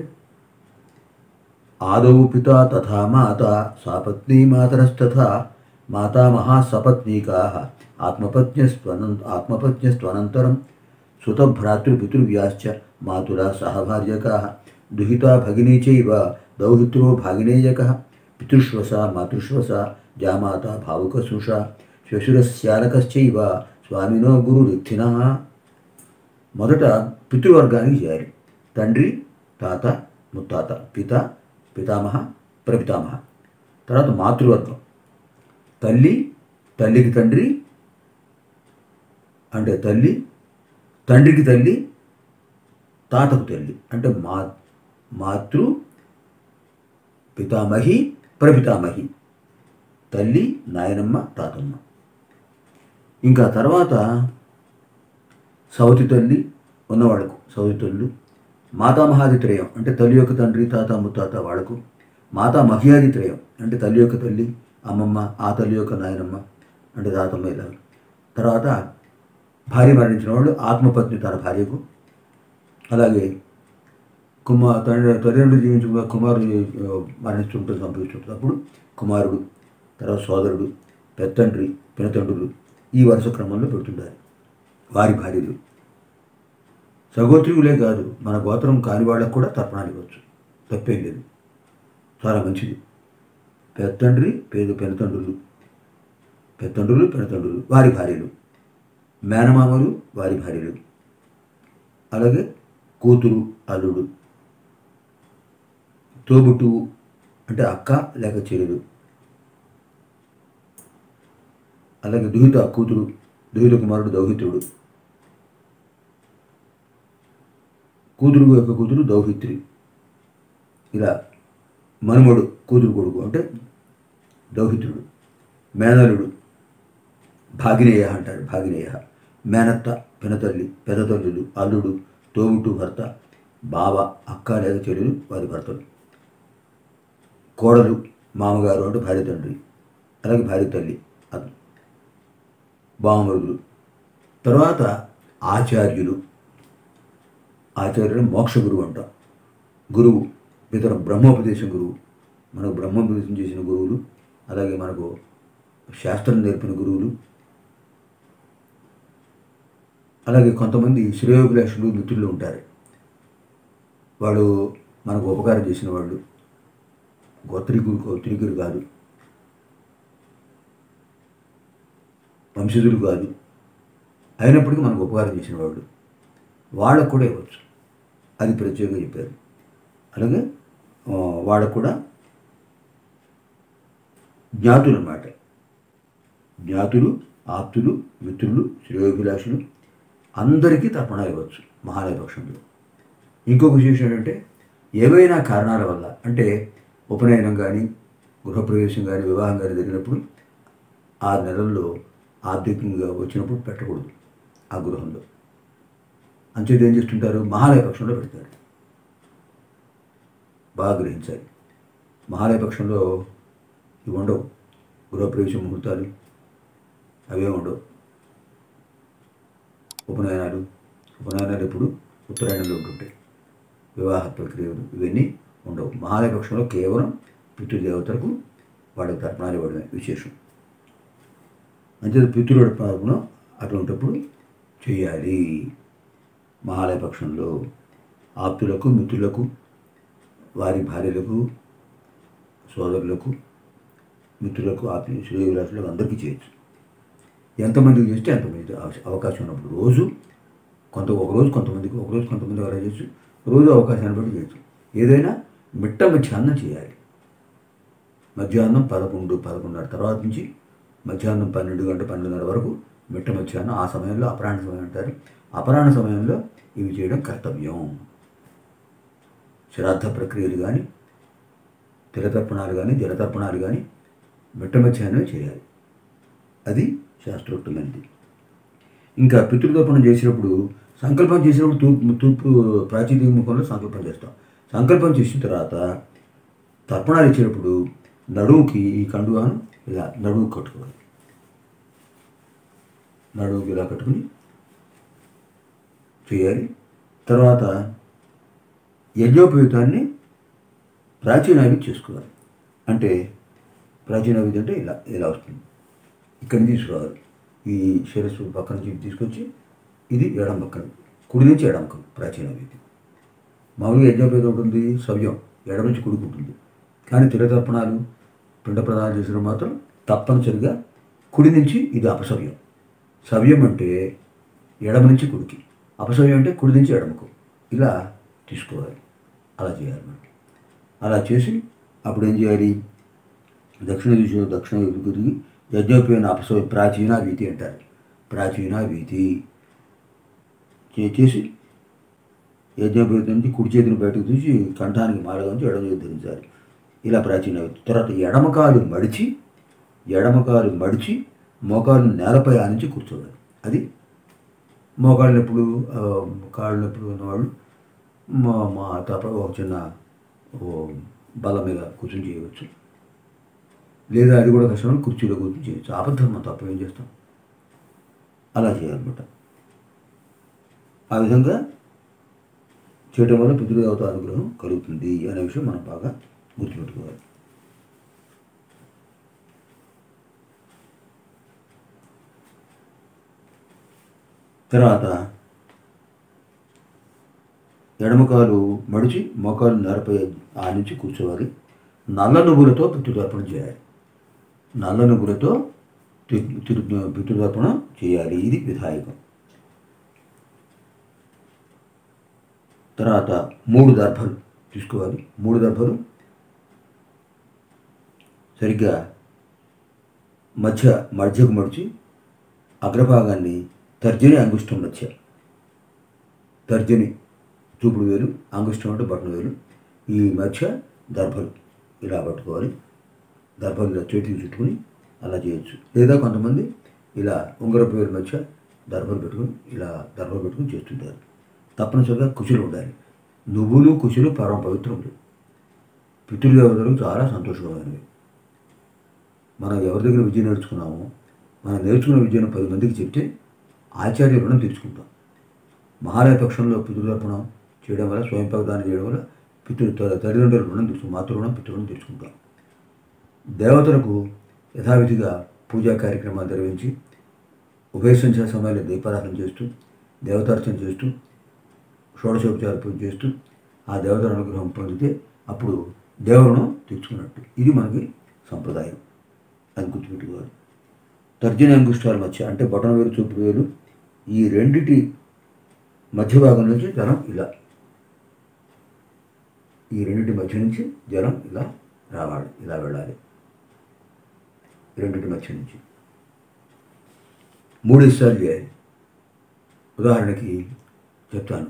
ఆదౌ పిత తథా మాత సాపత్నీ మాతరస్తథా మాతామహా సపత్నీకా ఆత్మపత్న్యస్త్వన ఆత్మపత్న్యస్త్వనంతరం సుతభ్రాతృపితృవ్యాశ్చ మాతురా సహభార్యకా దుహితా భగినీ చైవ దౌహిత్రో భాగినేయక పితృశ్వస మాతృశ్వస జామాత భావుకసుష శ్వశురస్యాలకశ్చైవ స్వామినో గురురిక్థిన మొదట పితృవర్గానికి చేయాలి తండ్రి తాత ముత్తాత పిత పితామహ ప్రపితామహ తర్వాత మాతృవర్గం తల్లి తల్లికి తండ్రి అంటే తల్లి తండ్రికి తల్లి తాతకు తల్లి అంటే మా మాతృ పితామహి ప్రపితామహి తల్లి నాయనమ్మ తాతమ్మ ఇంకా తర్వాత సవతి తల్లి ఉన్నవాళ్ళకు సవతి తల్లు మాతామహాది త్రయం అంటే తల్లి యొక్క తండ్రి తాత ముత్తాత వాళ్ళకు మాతా మహ్యాది త్రయం అంటే తల్లి యొక్క తల్లి అమ్మమ్మ ఆ తల్లి యొక్క నాయనమ్మ అంటే తాతమ్మ ఇలా తర్వాత భార్య మరణించిన వాళ్ళు ఆత్మపత్ని తన భార్యకు అలాగే కుమార్ తండ్రి తల్లిదండ్రులు జీవించిన కుమారుడు ఆ, మరణిస్తుంటే సంభవిస్తుంటుంది అప్పుడు కుమారుడు తర్వాత సోదరుడు పెత్తండ్రి పినతండ్రులు ఈ వరుస క్రమంలో పెడుతుంటారు వారి భార్యలు సగోత్రికులే కాదు మన గోత్రం కాని వాళ్ళకు కూడా తర్పణాలు ఇవ్వచ్చు తప్పేం లేదు చాలా మంచిది పెత్తండ్రి పేద పెనతండ్రులు పెత్తండ్రులు పెనతండ్రులు వారి భార్యలు మేనమామలు వారి భార్యలు అలాగే కూతురు అల్లుడు తోబుట్టువు అంటే అక్క లేక చెల్లెలు అలాగే దుహిత కూతురు దుహిత కుమారుడు దౌహిత్రుడు కూతురు యొక్క కూతురు దౌహిత్రి ఇలా మనుమడు కూతురు కొడుకు అంటే దౌహిత్రుడు మేనలుడు భాగినేయ అంటాడు భాగినేయ మేనత్త పినతల్లి పెదతల్లులు అల్లుడు తోబుట్టు భర్త బావ అక్క లేక చెల్లెలు వారి భర్తలు కోడలు మామగారు అంటే భార్య తండ్రి అలాగే భార్య తల్లి అతను బామరుదులు తర్వాత ఆచార్యులు ఆచార్యులు మోక్ష గురువు అంటాం గురువు ఇతర బ్రహ్మోపదేశం గురువు మనకు బ్రహ్మోపదేశం చేసిన గురువులు అలాగే మనకు శాస్త్రం నేర్పిన గురువులు అలాగే కొంతమంది శ్రేయోభిలాషులు మిత్రులు ఉంటారు వాడు మనకు ఉపకారం చేసిన వాళ్ళు గోత్రికులు గోత్రికులు కాదు వంశజులు కాదు అయినప్పటికీ మనకు ఉపకారం చేసిన వాళ్ళు వాళ్ళకు కూడా ఇవ్వచ్చు అది ప్రత్యేకంగా చెప్పారు అలాగే ఆ, వాళ్ళకు కూడా జ్ఞాతులు అన్నమాట జ్ఞాతులు ఆప్తులు మిత్రులు శ్రేయోభిలాషులు అందరికీ తర్పణాలు ఇవ్వచ్చు మహాలయ పక్షంలో ఇంకొక విశేషం ఏంటంటే ఏవైనా కారణాల వల్ల అంటే ఉపనయనం కానీ గృహప్రవేశం కానీ వివాహం కానీ జరిగినప్పుడు ఆ నెలల్లో ఆర్థికంగా వచ్చినప్పుడు పెట్టకూడదు ఆ గృహంలో అంచేత ఏం చేస్తుంటారు మహాలయ పక్షంలో పెడతారు బాగా గ్రహించాలి మహాలయ పక్షంలో ఇవి ఉండవు గృహప్రవేశం ముహూర్తాలు అవే ఉండవు ఉపనయనాలు ఉపనయనాలు ఎప్పుడు ఉత్తరాయణంలో ఉంటుంటాయి వివాహ ప్రక్రియలు ఇవన్నీ ఉండవు మహాలయ పక్షంలో కేవలం పితృదేవతలకు వాళ్ళకి తర్పణాలు ఇవ్వడమే విశేషం అంతే పితృడు పాపం అటువంటిప్పుడు చేయాలి మహాలయ పక్షంలో ఆప్తులకు మిత్రులకు వారి భార్యలకు సోదరులకు మిత్రులకు ఆప్తి శ్రేయవిలాసులకు అందరికీ చేయొచ్చు ఎంతమందికి చేస్తే అంతమంది అవ- అవకాశం ఉన్నప్పుడు రోజు కొంత ఒక రోజు కొంతమందికి ఒక రోజు కొంతమంది అలా చేయొచ్చు రోజు అవకాశాన్ని బట్టి చేయొచ్చు ఏదైనా మిట్ట మధ్యాహ్నం చేయాలి మధ్యాహ్నం పదకొండు పదకొండున్నర తర్వాత నుంచి మధ్యాహ్నం పన్నెండు గంట పన్నెండున్నర వరకు మిట్ట మధ్యాహ్నం ఆ సమయంలో అపరాహ్న సమయం అంటారు అపరాహ్న సమయంలో ఇవి చేయడం కర్తవ్యం శ్రాద్ధ ప్రక్రియలు కానీ తిలతర్పణాలు కానీ జలతర్పణాలు కానీ మిట్ట మధ్యాహ్నమే చేయాలి అది శాస్త్రోక్తమైనది ఇంకా పితృతర్పణం చేసినప్పుడు సంకల్పం చేసినప్పుడు తూర్పు తూర్పు ప్రాచీన ముఖంలో సంకల్పం చేస్తాం సంకల్పం చేసిన తర్వాత తర్పణాలు ఇచ్చినప్పుడు నడువుకి ఈ కండువాను ఇలా నడువు కట్టుకోవాలి నడువుకి ఇలా కట్టుకుని చేయాలి తర్వాత యజ్ఞోపయుతాన్ని ప్రాచీనావి చేసుకోవాలి అంటే ప్రాచీనావిధి అంటే ఇలా ఇలా వస్తుంది ఇక్కడి నుంచి తీసుకురావాలి ఈ శిరస్సు పక్క నుంచి తీసుకొచ్చి ఇది ఎడం పక్కన కుడి నుంచి ఎడం పక్కన ప్రాచీనావిధి మామూలుగా యజ్ఞోపేతం ఉంటుంది సవ్యం ఎడమ నుంచి కుడికి ఉంటుంది కానీ తిరతర్పణాలు పిండ ప్రదానాలు చేసిన మాత్రం తప్పనిసరిగా కుడి నుంచి ఇది అపసవ్యం సవ్యం అంటే ఎడమ నుంచి కుడికి అపసవ్యం అంటే కుడి నుంచి ఎడమకు ఇలా తీసుకోవాలి అలా చేయాలి మనం అలా చేసి అప్పుడు ఏం చేయాలి దక్షిణ దిశలో దక్షిణ తిరిగి యజ్ఞోపయోగ అపసవ్య ప్రాచీన వీతి అంటారు ప్రాచీన వీతి చేసి యజ్ఞోపయోగం నుంచి కుడి చేతిని బయటకు తీసి కంఠానికి మాలగా ఉంచి ఎడమ చేతి ధరించాలి ఇలా ప్రాచీన వీతి తర్వాత ఎడమకాలు మడిచి ఎడమకాలు మడిచి మోకాలు నేలపై ఆనించి కూర్చోవాలి అది మోకాళ్ళ నొప్పులు ఆ, కాళ్ళ నొప్పులు ఉన్నవాళ్ళు మా మా తప్ప ఒక చిన్న ఓ బల్ల మీద కూర్చొని చేయవచ్చు లేదా అది కూడా కష్టం కుర్చీలో కూర్చొని చేయొచ్చు అబద్ధం తప్ప ఏం చేస్తాం అలా చేయాలన్నమాట ఆ విధంగా చేయటం వల్ల పితృదేవత అనుగ్రహం కలుగుతుంది అనే విషయం మనం బాగా గుర్తుపెట్టుకోవాలి తర్వాత ఎడమకాలు మడిచి మోకాలు నేలపై ఆ నుంచి కూర్చోవాలి నల్ల నువ్వులతో పితృతర్పణ చేయాలి నల్ల నువ్వులతో తి- తిరు- పితృతర్పణ చేయాలి ఇది విధాయకం తర్వాత మూడు దర్భలు తీసుకోవాలి మూడు దర్భలు సరిగ్గా మధ్య మధ్యకు మడిచి అగ్రభాగాన్ని తర్జని అంగుష్టం మధ్య తర్జని చూపుడు వేలు అంగుష్టం అంటే బటన్ వేలు ఈ మధ్య దర్భలు ఇలా పట్టుకోవాలి దర్భలు ఇలా చేతికి చుట్టుకుని అలా చేయొచ్చు లేదా కొంతమంది ఇలా ఉంగరపు వేలు మధ్య దర్భలు పెట్టుకుని ఇలా దర్భలు పెట్టుకుని చేస్తుంటారు తప్పనిసరిగా కుశలు ఉండాలి నువ్వులు కుశలు పరమ పవిత్రములు పితృదేవతలకు చాలా సంతోషకరమైనవి మనం ఎవరి దగ్గర విద్య నేర్చుకున్నామో మనం నేర్చుకున్న విద్యను పది మందికి చెప్తే ఆచార్య రుణం తీర్చుకుంటాం మహాలయ పక్షంలో పితృతర్పణం చేయడం వల్ల స్వయం పగదానం చేయడం వల్ల పితృ త- తల్లిదండ్రుల రుణం తీర్చు మాతృ పితృరుణం తీర్చుకుంటాం దేవతలకు యథావిధిగా పూజా కార్యక్రమాలు నిర్వహించి ఉభయ సంధ్యా సమయంలో దీపారాధన చేస్తూ దేవతార్చన చేస్తూ షోడశోపచార పూజ చేస్తూ ఆ దేవతల అనుగ్రహం పొందితే అప్పుడు దేవరుణం తీర్చుకున్నట్టు ఇది మనకి సంప్రదాయం అది గుర్తుపెట్టుకోవాలి తర్జన అంగుష్టాల మధ్య అంటే బొటన వేలు చూపు వేలు ఈ రెండిటి మధ్య భాగం నుంచి జలం ఇలా ఈ రెండిటి మధ్య నుంచి జలం ఇలా రావాలి ఇలా వెళ్ళాలి ఈ రెండిటి మధ్య నుంచి మూడు సార్లు చేయాలి ఉదాహరణకి చెప్తాను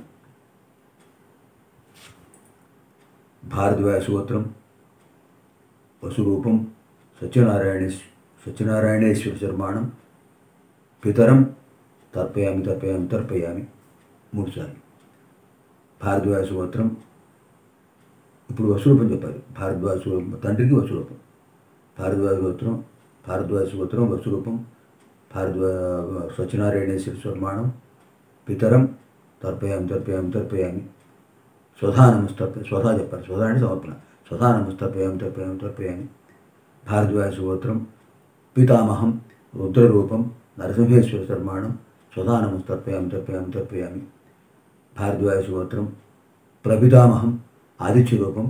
భారద్వాయ సూత్రం వసురూపం సత్యనారాయణ సత్యనారాయణేశ్వర శర్మాణం పితరం తర్పయామి తర్పయామి తర్పయామి మూడుసార్లు భారద్వాయ సూత్రం ఇప్పుడు వసురూపం చెప్పాలి భారద్వాయ సూత్రం తండ్రికి వసురూపం భారద్వాయ సూత్రం భారద్వాయ సూత్రం వసురూపం భారద్వాయ సత్యనారాయణేశ్వర శర్మాణం పితరం తర్పయామి తర్పయామి తర్పయామి స్వధా నమస్తర్ప స్వధా చెప్పాలి స్వధా అంటే సమర్పణ స్వధా నమస్తర్పయామి తర్పయామి తర్పయామి భారద్వాయ సూత్రం పితామహం రుద్రరూపం నరసింహేశ్వర శర్మాణం స్వధా నమస్తర్పయామి తర్పయామి తర్పయామి భారద్వాయ సూత్రం ప్రపితామహం ఆదిత్యరూపం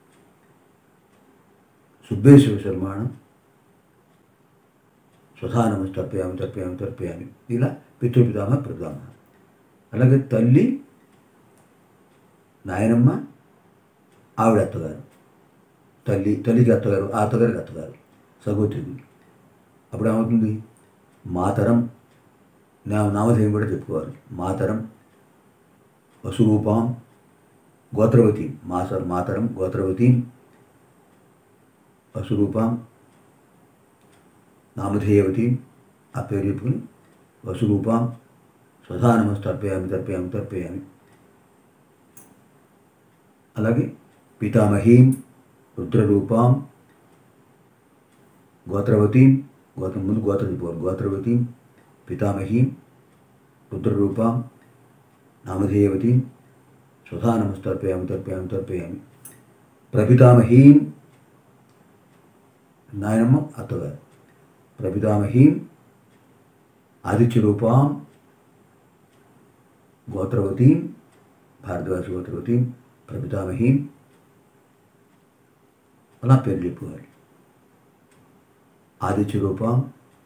సుబ్బేశ్వర శర్మాణం స్వధా నమస్తర్పయామి తర్పయామి తర్పయామి ఇలా పితృపితామహ ప్రపితామహ అలాగే తల్లి నాయనమ్మ ఆవిడ అత్తగారు తల్లి తల్లికి అత్తగారు ఆ అత్తగారికి అత్తగారు సగోత్రికి అప్పుడు ఏమవుతుంది మాతరం నా నామధేయం కూడా చెప్పుకోవాలి మాతరం వసురూపాం గోత్రవతి మాసర్ మాతరం గోత్రవతి వసురూపాం నామధేయవతి ఆ పేరు చెప్పుకుని వసురూపాం స్వధానమస్ తర్పయామి తర్పయామి తర్పయామి అలాగే పితామహీం రుద్రరూపాం గోత్రవతీం గోత్రం ముందు గోత్ర చెప్పుకోవాలి గోత్రవతీం పితామహీం రుద్రరూపాం నామధేయవతీం స్వధానమస్తర్పయామి తర్పయామి తర్పయామి ప్రపితామహీం నాయనమ్మ అత్తగారు ప్రపితామహీం ఆదిత్యరూపాం గోత్రవతీం భారద్వాజ గోత్రవతీం ప్రపితామహీం అలా పేరు చెప్పుకోవాలి ఆదిత్యరూపం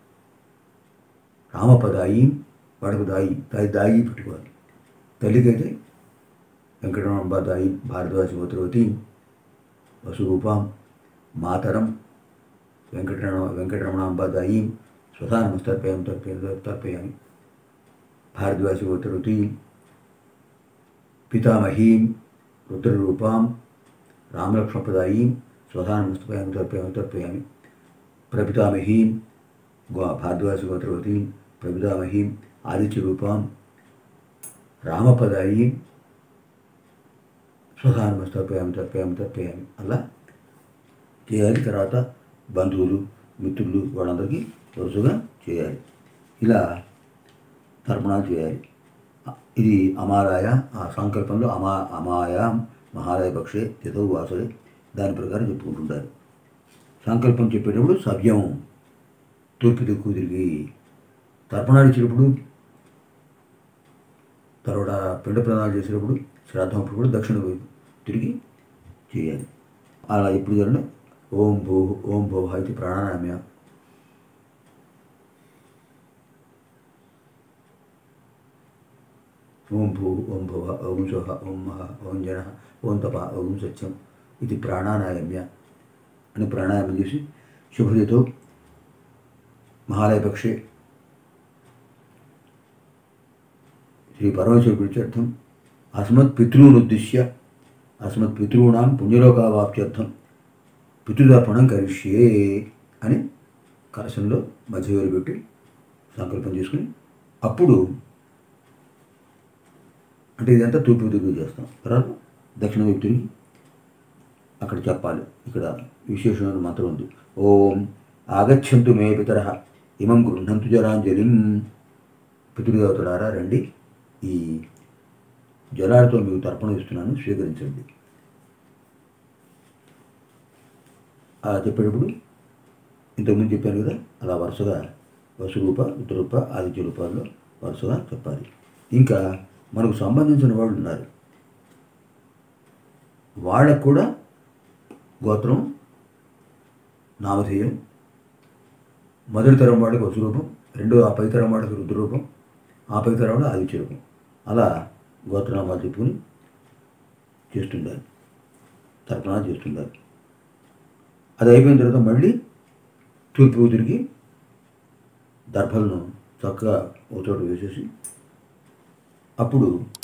రామపదాయి వాడికి దాయి దాయి దాయి పెట్టుకోవాలి తల్లికైతే వెంకటరమణ దాయి భారద్వాజ గోత్రవతి వసురూపం మాతరం వెంకటరమణ వెంకటరమణాంబ దాయి స్వధానమస్తర్పయామి తర్పయామి తర్పయామి భారద్వాజ గోత్రవతి పితామహీం రుద్రరూపాం రామలక్ష్మపదాయి స్వధానమస్తపయామి తర్పయామి తర్పయామి ప్రపితామహీం గో భారద్వాజ గోత్రవతి ప్రపితామహీం ఆదిత్యరూపాం రామపదాయి స్వధానమస్తపయామి తర్పయామి తర్పయామి అలా చేయాలి తర్వాత బంధువులు మిత్రులు వాళ్ళందరికీ వరుసగా చేయాలి ఇలా తర్పణాలు చేయాలి ఇది అమారాయ ఆ సంకల్పంలో అమా అమాయ మహాలయ పక్షే తిథౌ వాసరే దాని ప్రకారం చెప్పుకుంటుంటారు సంకల్పం చెప్పేటప్పుడు సవ్యం తూర్పు దిక్కు తిరిగి తర్పణాలు ఇచ్చినప్పుడు తర్వాత పిండ ప్రదానాలు చేసేటప్పుడు శ్రాద్ధం అప్పుడు కూడా దక్షిణ వైపు తిరిగి చేయాలి అలా ఎప్పుడు జరగడం ఓం భూ ఓం భూ ఇది ప్రాణాయామ్య ఓం భూ ఓం భువ ఓం స్వహ ఓం మహ ఓం జన ఓం తప ఓం సత్యం ఇది ప్రాణాయామ్య అని ప్రాణాయామం చేసి శుభదితో మహాలయ పక్షే శ్రీ పరమేశ్వర పిలిచార్థం అస్మత్ పితృనుద్దిశ్య అస్మత్ పితॄణాం పుణ్యలోకావాప్త్యర్థం పితృదర్పణం కరిష్యే అని కలశంలో మధ్యవేలు పెట్టి సంకల్పం చేసుకుని అప్పుడు అంటే ఇదంతా తూర్పు దిగులు చేస్తాం తర్వాత దక్షిణ వైపు తిరిగి అక్కడ చెప్పాలి ఇక్కడ విశేషమైన మంత్రం ఉంది ఓం ఆగచ్చంతు మే పితర ఇమం గృహంతు జలాంజలిం పితృదేవతలారా రండి ఈ జలాలతో మీకు తర్పణ ఇస్తున్నాను స్వీకరించండి అలా చెప్పేటప్పుడు ఇంతకుముందు చెప్పాను కదా అలా వరుసగా వసురూప ఉత్తరూప ఆదిత్య రూపాల్లో వరుసగా చెప్పాలి ఇంకా మనకు సంబంధించిన వాళ్ళు ఉన్నారు వాళ్ళకు కూడా గోత్రం నామధేయం మొదటి తరం వాడికి వసురూపం రెండో ఆ పై తరం వాడికి రుద్రరూపం ఆ పై తరం వాడు ఆదిత్య రూపం అలా గోత్రనామాలు చెప్పుకుని చేస్తుండాలి తర్పణాలు చేస్తుండాలి అది అయిపోయిన తర్వాత మళ్ళీ తూర్పు తిరిగి దర్భలను చక్కగా ఒక చోట వేసేసి అప్పుడు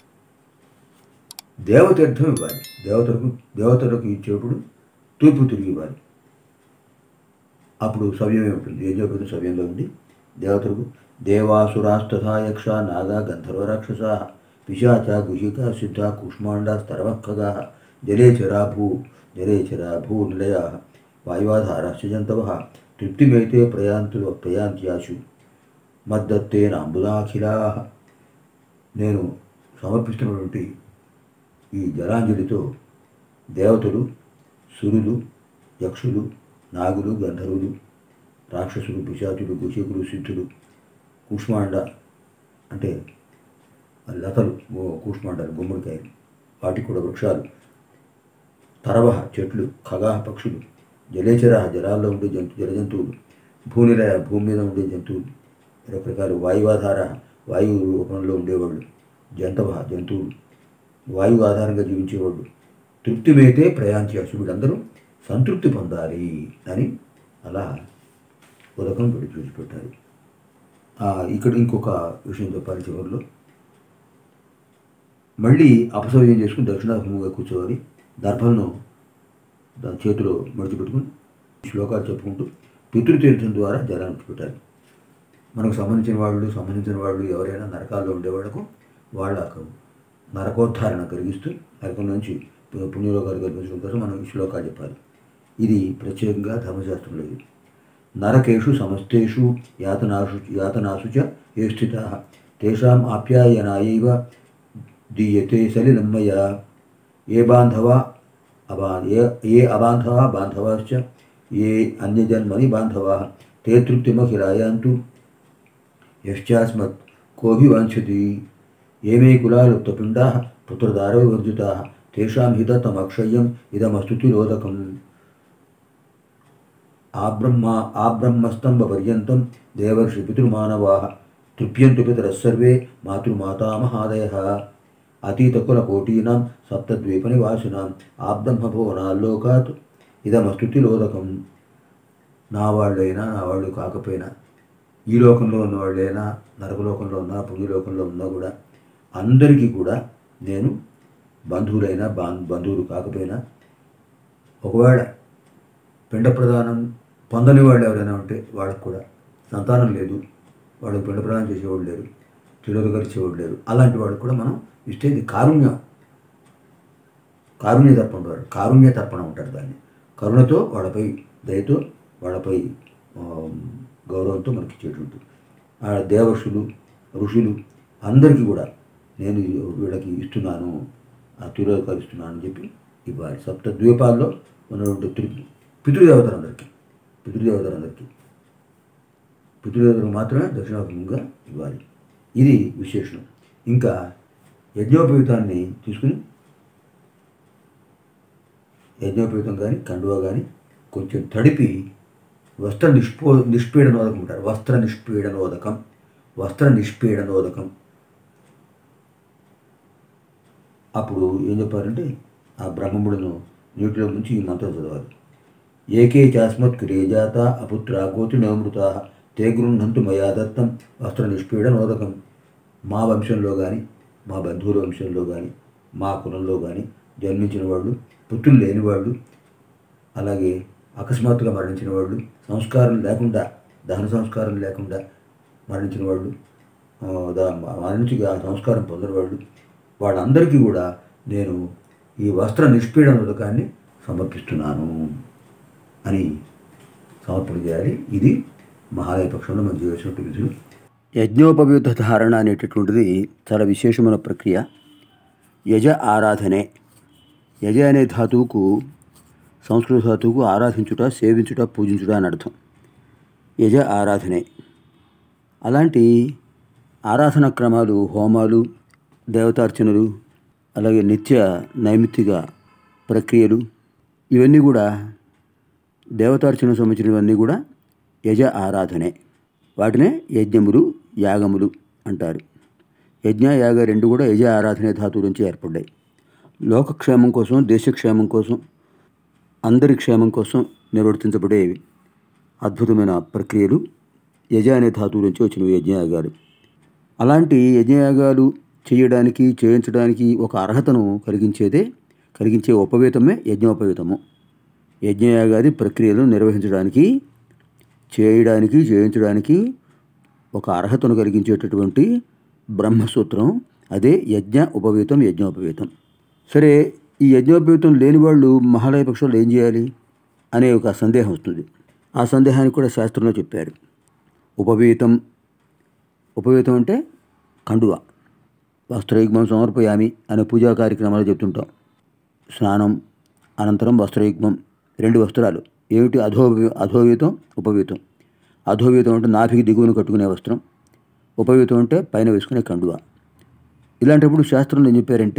దేవతీర్థం ఇవ్వాలి దేవతలకు దేవతలకు ఇచ్చేప్పుడు తూర్పు తిరిగి ఇవ్వాలి అప్పుడు సవ్యమే ఉంటుంది ఏం చెప్పిన సవ్యంగా ఉంది దేవతలకు దేవాసురాస్తథా యక్ష నాగా గంధర్వ రాక్షస పిశాచ గుహిక సిద్ధ కుష్మాండ స్తరవక్కగా జలేచరా భూ జలేచరా భూ నిలయ వాయువాధారాశ్చ జంతవ తృప్తిమైతే ప్రయాంతు ప్రయాంత్యాశు మద్దత్తే నాంబుదాఖిలా నేను సమర్పిస్తున్నటువంటి ఈ జలాంజలితో దేవతలు సురులు యక్షులు నాగులు గంధర్వులు రాక్షసులు పిశాచులు గుషికులు సిద్ధులు కూష్మాండ అంటే లతలు గు- కూష్మాండాలు గుమ్మడికాయలు వాటికి కూడా వృక్షాలు తరవ చెట్లు ఖగాహ పక్షులు జలేచర జలాల్లో ఉండే జంతు జలజంతువులు భూనిలయ భూమి మీద ఉండే జంతువులు రకరకాల వాయువాధార వాయువు రూపంలో ఉండేవాళ్ళు జంతవ జంతువులు వాయువు ఆధారంగా జీవించేవాళ్ళు తృప్తిమైతే ప్రయాంత్యాసు వీళ్ళందరూ సంతృప్తి పొందాలి అని అలా ఉదకం పెట్టి చూసి పెట్టారు ఆ, ఇక్కడ ఇంకొక విషయం చెప్పాలి చివరిలో మళ్ళీ అపసవ్యం చేసుకుని దక్షిణాభిముఖంగా కూర్చోవాలి దర్భలను దాని చేతిలో మడిచిపెట్టుకుని శ్లోకాలు చెప్పుకుంటూ పితృతీర్థం ద్వారా జలాన్ని పెట్టాలి మనకు సంబంధించిన వాళ్ళు సంబంధించిన వాళ్ళు ఎవరైనా నరకాల్లో ఉండేవాళ్ళకు వాళ్ళకు నరకోద్ధారణ కలిగిస్తూ నరకం నుంచి పు- పుణ్యలోకాలు కల్పించడం కోసం మనం ఈ శ్లోకాలు చెప్పాలి ఇది ప్రత్యేకంగా ధర్మశాస్త్రంలో ఇది నరకేషు సమస్తేషు యాతనాసు యాతనాసు చ ఏ స్థిత తేషాం ఆప్యాయనాయైవ దీయతే సలిలమ్మయ ఏ బాంధవ అబా ఏ ఏ అబాంధవ బాంధవాశ్చ ఏ అన్యజన్మని బాంధవా తే తృప్తిమఖిలాయాంతు యశ్చాస్మత్ కోభి వాంఛతి ఏమే కులాలుప్తపిండా పుత్రదారవివర్జితా తేషాం హి దత్తమక్షయ్యం ఇదమస్తు తిరోదకం ఆబ్రహ్మ ఆబ్రహ్మస్తంభ పర్యంతం దేవర్షి పితృమానవా తృప్యంతు పితరः సర్వే మాతృమాతామహాదయ అతీతకులకోటీనాం సప్తద్వీపనివాసినాం ఆబ్రహ్మభువనాల్లోకాత్ ఇదమస్తు తిలోదకం నా వాళ్ళైనా నా వాళ్ళు కాకపోయినా ఈ లోకంలో ఉన్న వాళ్ళైనా నరకలోకంలో ఉన్నా పుణ్యలోకంలో ఉన్నా కూడా అందరికీ కూడా నేను బంధువులైనా బా బంధువులు కాకపోయినా ఒకవేళ పిండ ప్రదానం పొందని వాళ్ళు ఎవరైనా ఉంటే వాళ్ళకు కూడా సంతానం లేదు వాళ్ళకి పిండ ప్రదానం చేసేవాళ్ళు లేరు తిరోధకరిచేవాళ్ళు లేరు అలాంటి వాళ్ళకి కూడా మనం ఇస్తే ఇది కారుణ్యం కారుణ్య తర్పణ వాడు కారుణ్య తర్పణ ఉంటారు దాన్ని కరుణతో వాళ్ళపై దయతో వాళ్ళపై ఆ, గౌరవంతో మనకి ఇచ్చేటువంటి ఆ దేవర్షులు ఋషులు అందరికీ కూడా నేను వీళ్ళకి ఇస్తున్నాను ఆ తిరోధకాలు ఇస్తున్నాను అని చెప్పి ఇవ్వాలి సప్త ద్వీపాల్లో ఉన్నటువంటి త్రి పితృదేవతలందరికీ పితృదేవతలందరికీ పితృదేవతలకు మాత్రమే దక్షిణాభిముఖంగా ఇవ్వాలి ఇది విశేషం ఇంకా యజ్ఞోపయుతాన్ని తీసుకుని యజ్ఞోపయుతం కానీ కండువా కానీ కొంచెం తడిపి వస్త్ర నిష్పో నిష్పీడనోదకం అంటారు వస్త్ర నిష్పీడనోదకం వస్త్ర నిష్పీడనోదకం అప్పుడు ఏం చెప్పారంటే ఆ బ్రహ్మముడును నీటిలో ముంచి ఈ మంత్రం చదవాలి ఏకే చాస్మత్ క్రియేజాత అపుత్ర గోతినోమృత తే గృహంతు మయా దత్తం వస్త్ర నిష్పీడనోదకం మా వంశంలో కానీ మా బంధువుల వంశంలో కానీ మా కులంలో కానీ జన్మించిన వాళ్ళు పుత్రులు లేని వాళ్ళు అలాగే అకస్మాత్తుగా మరణించిన వాళ్ళు సంస్కారం లేకుండా దహన సంస్కారం లేకుండా మరణించిన వాళ్ళు ఆ, దా- మరణించి ఆ సంస్కారం పొందిన వాళ్ళు వాళ్ళందరికీ కూడా నేను ఈ వస్త్ర నిష్పీడన ఉదకాన్ని సమర్పిస్తున్నాను అని సమర్పణ చేయాలి ఇది మహాలయ పక్షంలో మనం చేసినట్టు విధులు యజ్ఞోపవీత ధారణ అనేటటువంటిది చాలా విశేషమైన ప్రక్రియ యజ ఆరాధనే యజ అనే ధాతువుకు సంస్కృత ధాతువుకు ఆరాధించుట సేవించుట పూజించుట అని అర్థం యజ ఆరాధనే అలాంటి ఆరాధన క్రమాలు హోమాలు దేవతార్చనలు అలాగే నిత్య నైమిత్తిక ప్రక్రియలు ఇవన్నీ కూడా దేవతార్చన సంబంధించినవన్నీ కూడా యజ ఆరాధనే వాటినే యజ్ఞములు యాగములు అంటారు యజ్ఞ యాగ రెండు కూడా యజ ఆరాధనే ధాతువు నుంచి ఏర్పడ్డాయి లోకక్షేమం కోసం దేశక్షేమం కోసం అందరి క్షేమం కోసం నిర్వర్తించబడేవి అద్భుతమైన ప్రక్రియలు యజ అనే ధాతువు నుంచి వచ్చినవి యజ్ఞయాగాలు అలాంటి యజ్ఞయాగాలు చేయడానికి చేయించడానికి ఒక అర్హతను కలిగించేదే కలిగించే ఉపవేతమే యజ్ఞోపవేతము యజ్ఞయాగాది ప్రక్రియలను నిర్వహించడానికి చేయడానికి చేయించడానికి ఒక అర్హతను కలిగించేటటువంటి బ్రహ్మసూత్రం అదే యజ్ఞ ఉపవేతం యజ్ఞోపవేతం సరే ఈ యజ్ఞోపవేతం లేని వాళ్ళు మహాలయ పక్షంలో ఏం చేయాలి అనే ఒక సందేహం వస్తుంది ఆ సందేహానికి కూడా శాస్త్రంలో చెప్పారు ఉపవేతం ఉపవేతం అంటే కండువ వస్త్రయుగ్మం సమర్పయామి అనే పూజా కార్యక్రమాలు చెప్తుంటాం స్నానం అనంతరం వస్త్రయుగ్మం రెండు వస్త్రాలు ఏమిటి అధో అధోవేతం ఉపవేతం అధోవేతం అంటే నాభికి దిగువన కట్టుకునే వస్త్రం ఉపవేతం అంటే పైన వేసుకునే కండువ ఇలాంటప్పుడు శాస్త్రంలో ఏం చెప్పారంటే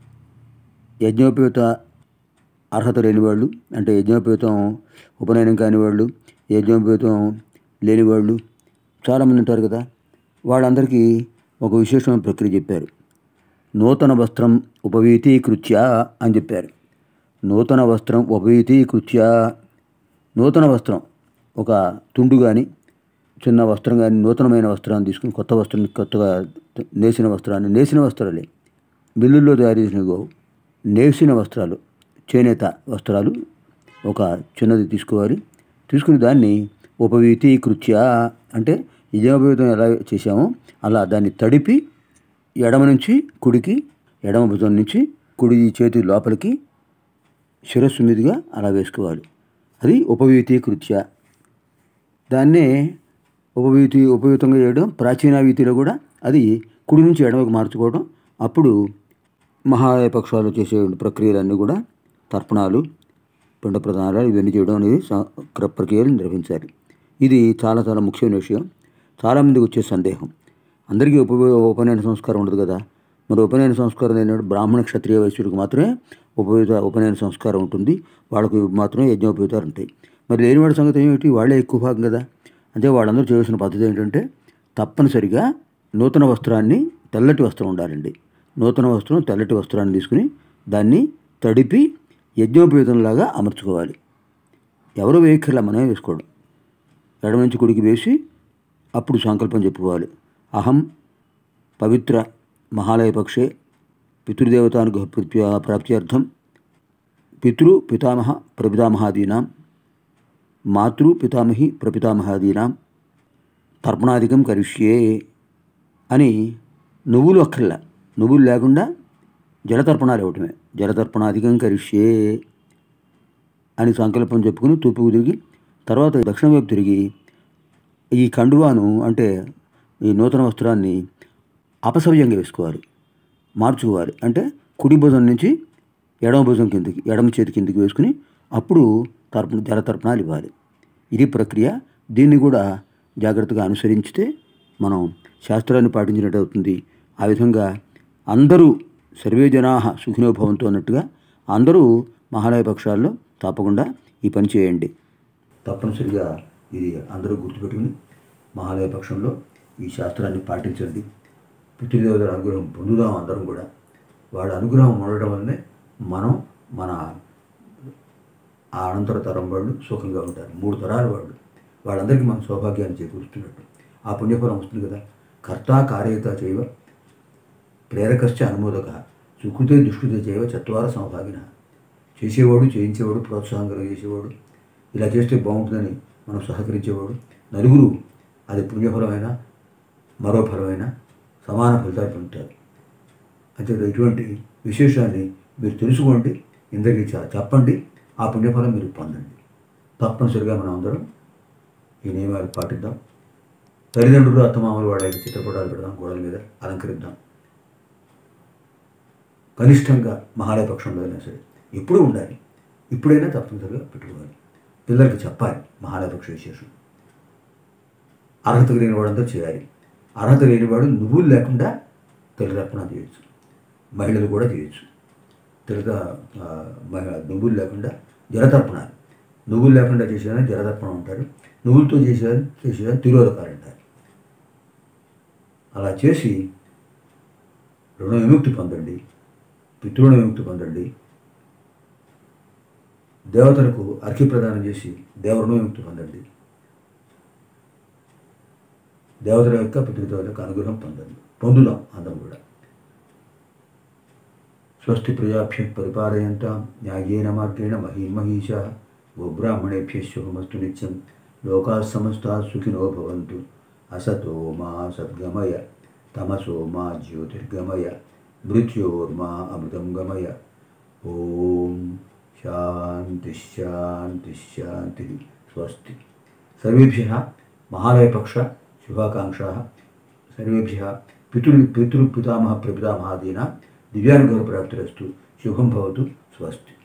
యజ్ఞోపేత అర్హత లేని వాళ్ళు అంటే యజ్ఞోపేతం ఉపనయనం కాని వాళ్ళు యజ్ఞోపేతం లేని వాళ్ళు చాలామంది ఉంటారు కదా వాళ్ళందరికీ ఒక విశేషమైన ప్రక్రియ చెప్పారు నూతన వస్త్రం ఉపవీతీకృత్య అని చెప్పారు నూతన వస్త్రం ఉపవీతీకృత్య నూతన వస్త్రం ఒక తుండు కానీ చిన్న వస్త్రం కానీ నూతనమైన వస్త్రాన్ని తీసుకుని కొత్త వస్త్రం కొత్తగా నేసిన వస్త్రాన్ని నేసిన వస్త్రాలే మిల్లుల్లో తయారు చేసినవి నేసిన వస్త్రాలు చేనేత వస్త్రాలు ఒక చిన్నది తీసుకోవాలి తీసుకుని దాన్ని ఉపవీతీకృత్య అంటే యజ్ఞోపవీతం ఎలా చేశామో అలా దాన్ని తడిపి ఎడమ నుంచి కుడికి ఎడమ భుజం నుంచి కుడి చేతి లోపలికి శిరస్సు మీదుగా అలా వేసుకోవాలి అది ఉపవీతీకృత్య దాన్నే ఉపవీతి ఉపయుక్తంగా చేయడం ప్రాచీన వీతిలో కూడా అది కుడి నుంచి ఎడమకు మార్చుకోవడం అప్పుడు మహాలయ పక్షాలు చేసే ప్రక్రియలన్నీ కూడా తర్పణాలు పిండ ప్రదానాలు ఇవన్నీ చేయడం అనేది స- క్ర- ప్రక్రియలు నిర్వహించాలి ఇది చాలా చాలా ముఖ్యమైన విషయం చాలామందికి వచ్చే సందేహం అందరికీ ఉప ఉపనయన సంస్కారం ఉండదు కదా మరి ఉపనయన సంస్కారం అయినప్పుడు బ్రాహ్మణ క్షత్రియ వైశ్యుడికి మాత్రమే ఉపయుత ఉపనయన సంస్కారం ఉంటుంది వాళ్ళకు మాత్రమే యజ్ఞోపయుతాలు ఉంటాయి మరి లేని వాడి సంగతి ఏమిటి వాళ్ళే ఎక్కువ భాగం కదా అంటే వాళ్ళందరూ చేయవలసిన పద్ధతి ఏంటంటే తప్పనిసరిగా నూతన వస్త్రాన్ని తెల్లటి వస్త్రం ఉండాలండి నూతన వస్త్రం తెల్లటి వస్త్రాన్ని తీసుకుని దాన్ని తడిపి యజ్ఞోపయుతంలాగా అమర్చుకోవాలి ఎవరు వేయక్కర్లా మనమే వేసుకోవడం ఎడమ నుంచి కుడికి వేసి అప్పుడు సంకల్పం చెప్పుకోవాలి అహం పవిత్ర మహాలయపక్షే పితృదేవతానుగ్రహ ప్రాప్త్యా- ప్రాప్త్యర్థం పితృ పితామహ ప్రపితామహాదీనాం మాతృ పితామహి ప్రపితామహాదీనాం తర్పణాధికం కరిష్యే అని నువ్వులు అక్కర్లా నువ్వులు లేకుండా జలతర్పణాలు ఇవ్వటమే జలతర్పణాధికం కరిష్యే అని సంకల్పం చెప్పుకుని తూర్పుకు తిరిగి తర్వాత దక్షిణ వైపు తిరిగి ఈ కండువాను అంటే ఈ నూతన వస్త్రాన్ని అపసవ్యంగా వేసుకోవాలి మార్చుకోవాలి అంటే కుడి భుజం నుంచి ఎడమ భుజం కిందకి ఎడమ చేతి కిందకి వేసుకుని అప్పుడు తర్పణ జల తర్పణాలు ఇవ్వాలి ఇది ప్రక్రియ దీన్ని కూడా జాగ్రత్తగా అనుసరించితే మనం శాస్త్రాన్ని పాటించినట్టు అవుతుంది ఆ విధంగా అందరూ సర్వే జనా సుఖినో భవంతు అన్నట్టుగా అందరూ మహాలయ పక్షాల్లో తప్పకుండా ఈ పని చేయండి తప్పనిసరిగా ఇది అందరూ గుర్తుపెట్టుకుని మహాలయ పక్షంలో ఈ శాస్త్రాన్ని పాటించండి పితృదేవతల అనుగ్రహం పొందుదాం అందరం కూడా వాళ్ళ అనుగ్రహం ఉండటం వల్లనే మనం మన ఆ అనంతర తరం వాళ్ళు సుఖంగా ఉంటారు మూడు తరాల వాళ్ళు వాళ్ళందరికీ మన సౌభాగ్యాన్ని చేకూరుస్తున్నట్టు ఆ పుణ్యఫలం వస్తుంది కదా కర్త కార్యత చేయవ ప్రేరకశ్చ అనుమోదక సుకృతే దుష్కృతే చేయవ చత్వార సమభాగిన చేసేవాడు చేయించేవాడు ప్రోత్సాహం కలిగేసేవాడు ఇలా చేస్తే బాగుంటుందని మనం సహకరించేవాడు నలుగురు అది పుణ్యఫలమైన మరో ఫలమైన సమాన ఫలితాలు పొందుతారు అంటే ఇటువంటి విశేషాన్ని మీరు తెలుసుకోండి ఇందరికీ చ- చెప్పండి ఆ పుణ్యఫలం మీరు పొందండి తప్పనిసరిగా మనం అందరం ఈ నియమాలు పాటిద్దాం తల్లిదండ్రులు అత్తమామలు వాళ్ళ యొక్క చిత్రపటాలు పెడదాం గోడల మీద అలంకరిద్దాం కనిష్టంగా మహాలయ పక్షంలో అయినా సరే ఎప్పుడూ ఉండాలి ఇప్పుడైనా తప్పనిసరిగా పెట్టుకోవాలి పిల్లలకి చెప్పాలి మహాలయ పక్ష విశేషం అర్హత లేని వాడంతా చేయాలి అర్హత లేనివాడు నువ్వులు లేకుండా తల్లిదర్పణ చేయొచ్చు మహిళలు కూడా చేయొచ్చు తొలుత ఆ, మహి- నువ్వులు లేకుండా జలతర్పణాలు నువ్వులు లేకుండా చేసేదాన్ని జలతర్పణం అంటారు నువ్వులతో చేసేదాన్ని చేసేదాన్ని తిరోధకాలు అంటారు అలా చేసి రుణ విముక్తి పొందండి పితృణ విముక్తి పొందండి దేవతలకు అర్ఘ్య ప్రదానం చేసి దేవరుణ విముక్తి పొందండి దేవతల యొక్క పితృదేవతలకు అనుగ్రహం పొందండి పొందుదాం అందరం కూడా స్వస్తి ప్రజాభ్య పరిపాలయంతాం న్యాయేన మార్గేణ మహీమహీష గోబ్రాహ్మణేభ్య శుభమస్తు నిత్యం లోకా సమస్తా సుఖినో భవంతు అసతో మా సద్గమయ తమసో మా జ్యోతిర్గమయ మృత్యోర్మా అమృతం గమయ ఓం శాంతి శాంతి శాంతి స్వస్తి సర్వేభ్య మహాలయపక్ష శుభాకాంక్షా సర్వేభ్య పితృ పితృపితామహ ప్రపితామహాదీనా దివ్యానుగ్రహ ప్రాప్తిరస్తు శుభం భవతు స్వస్తి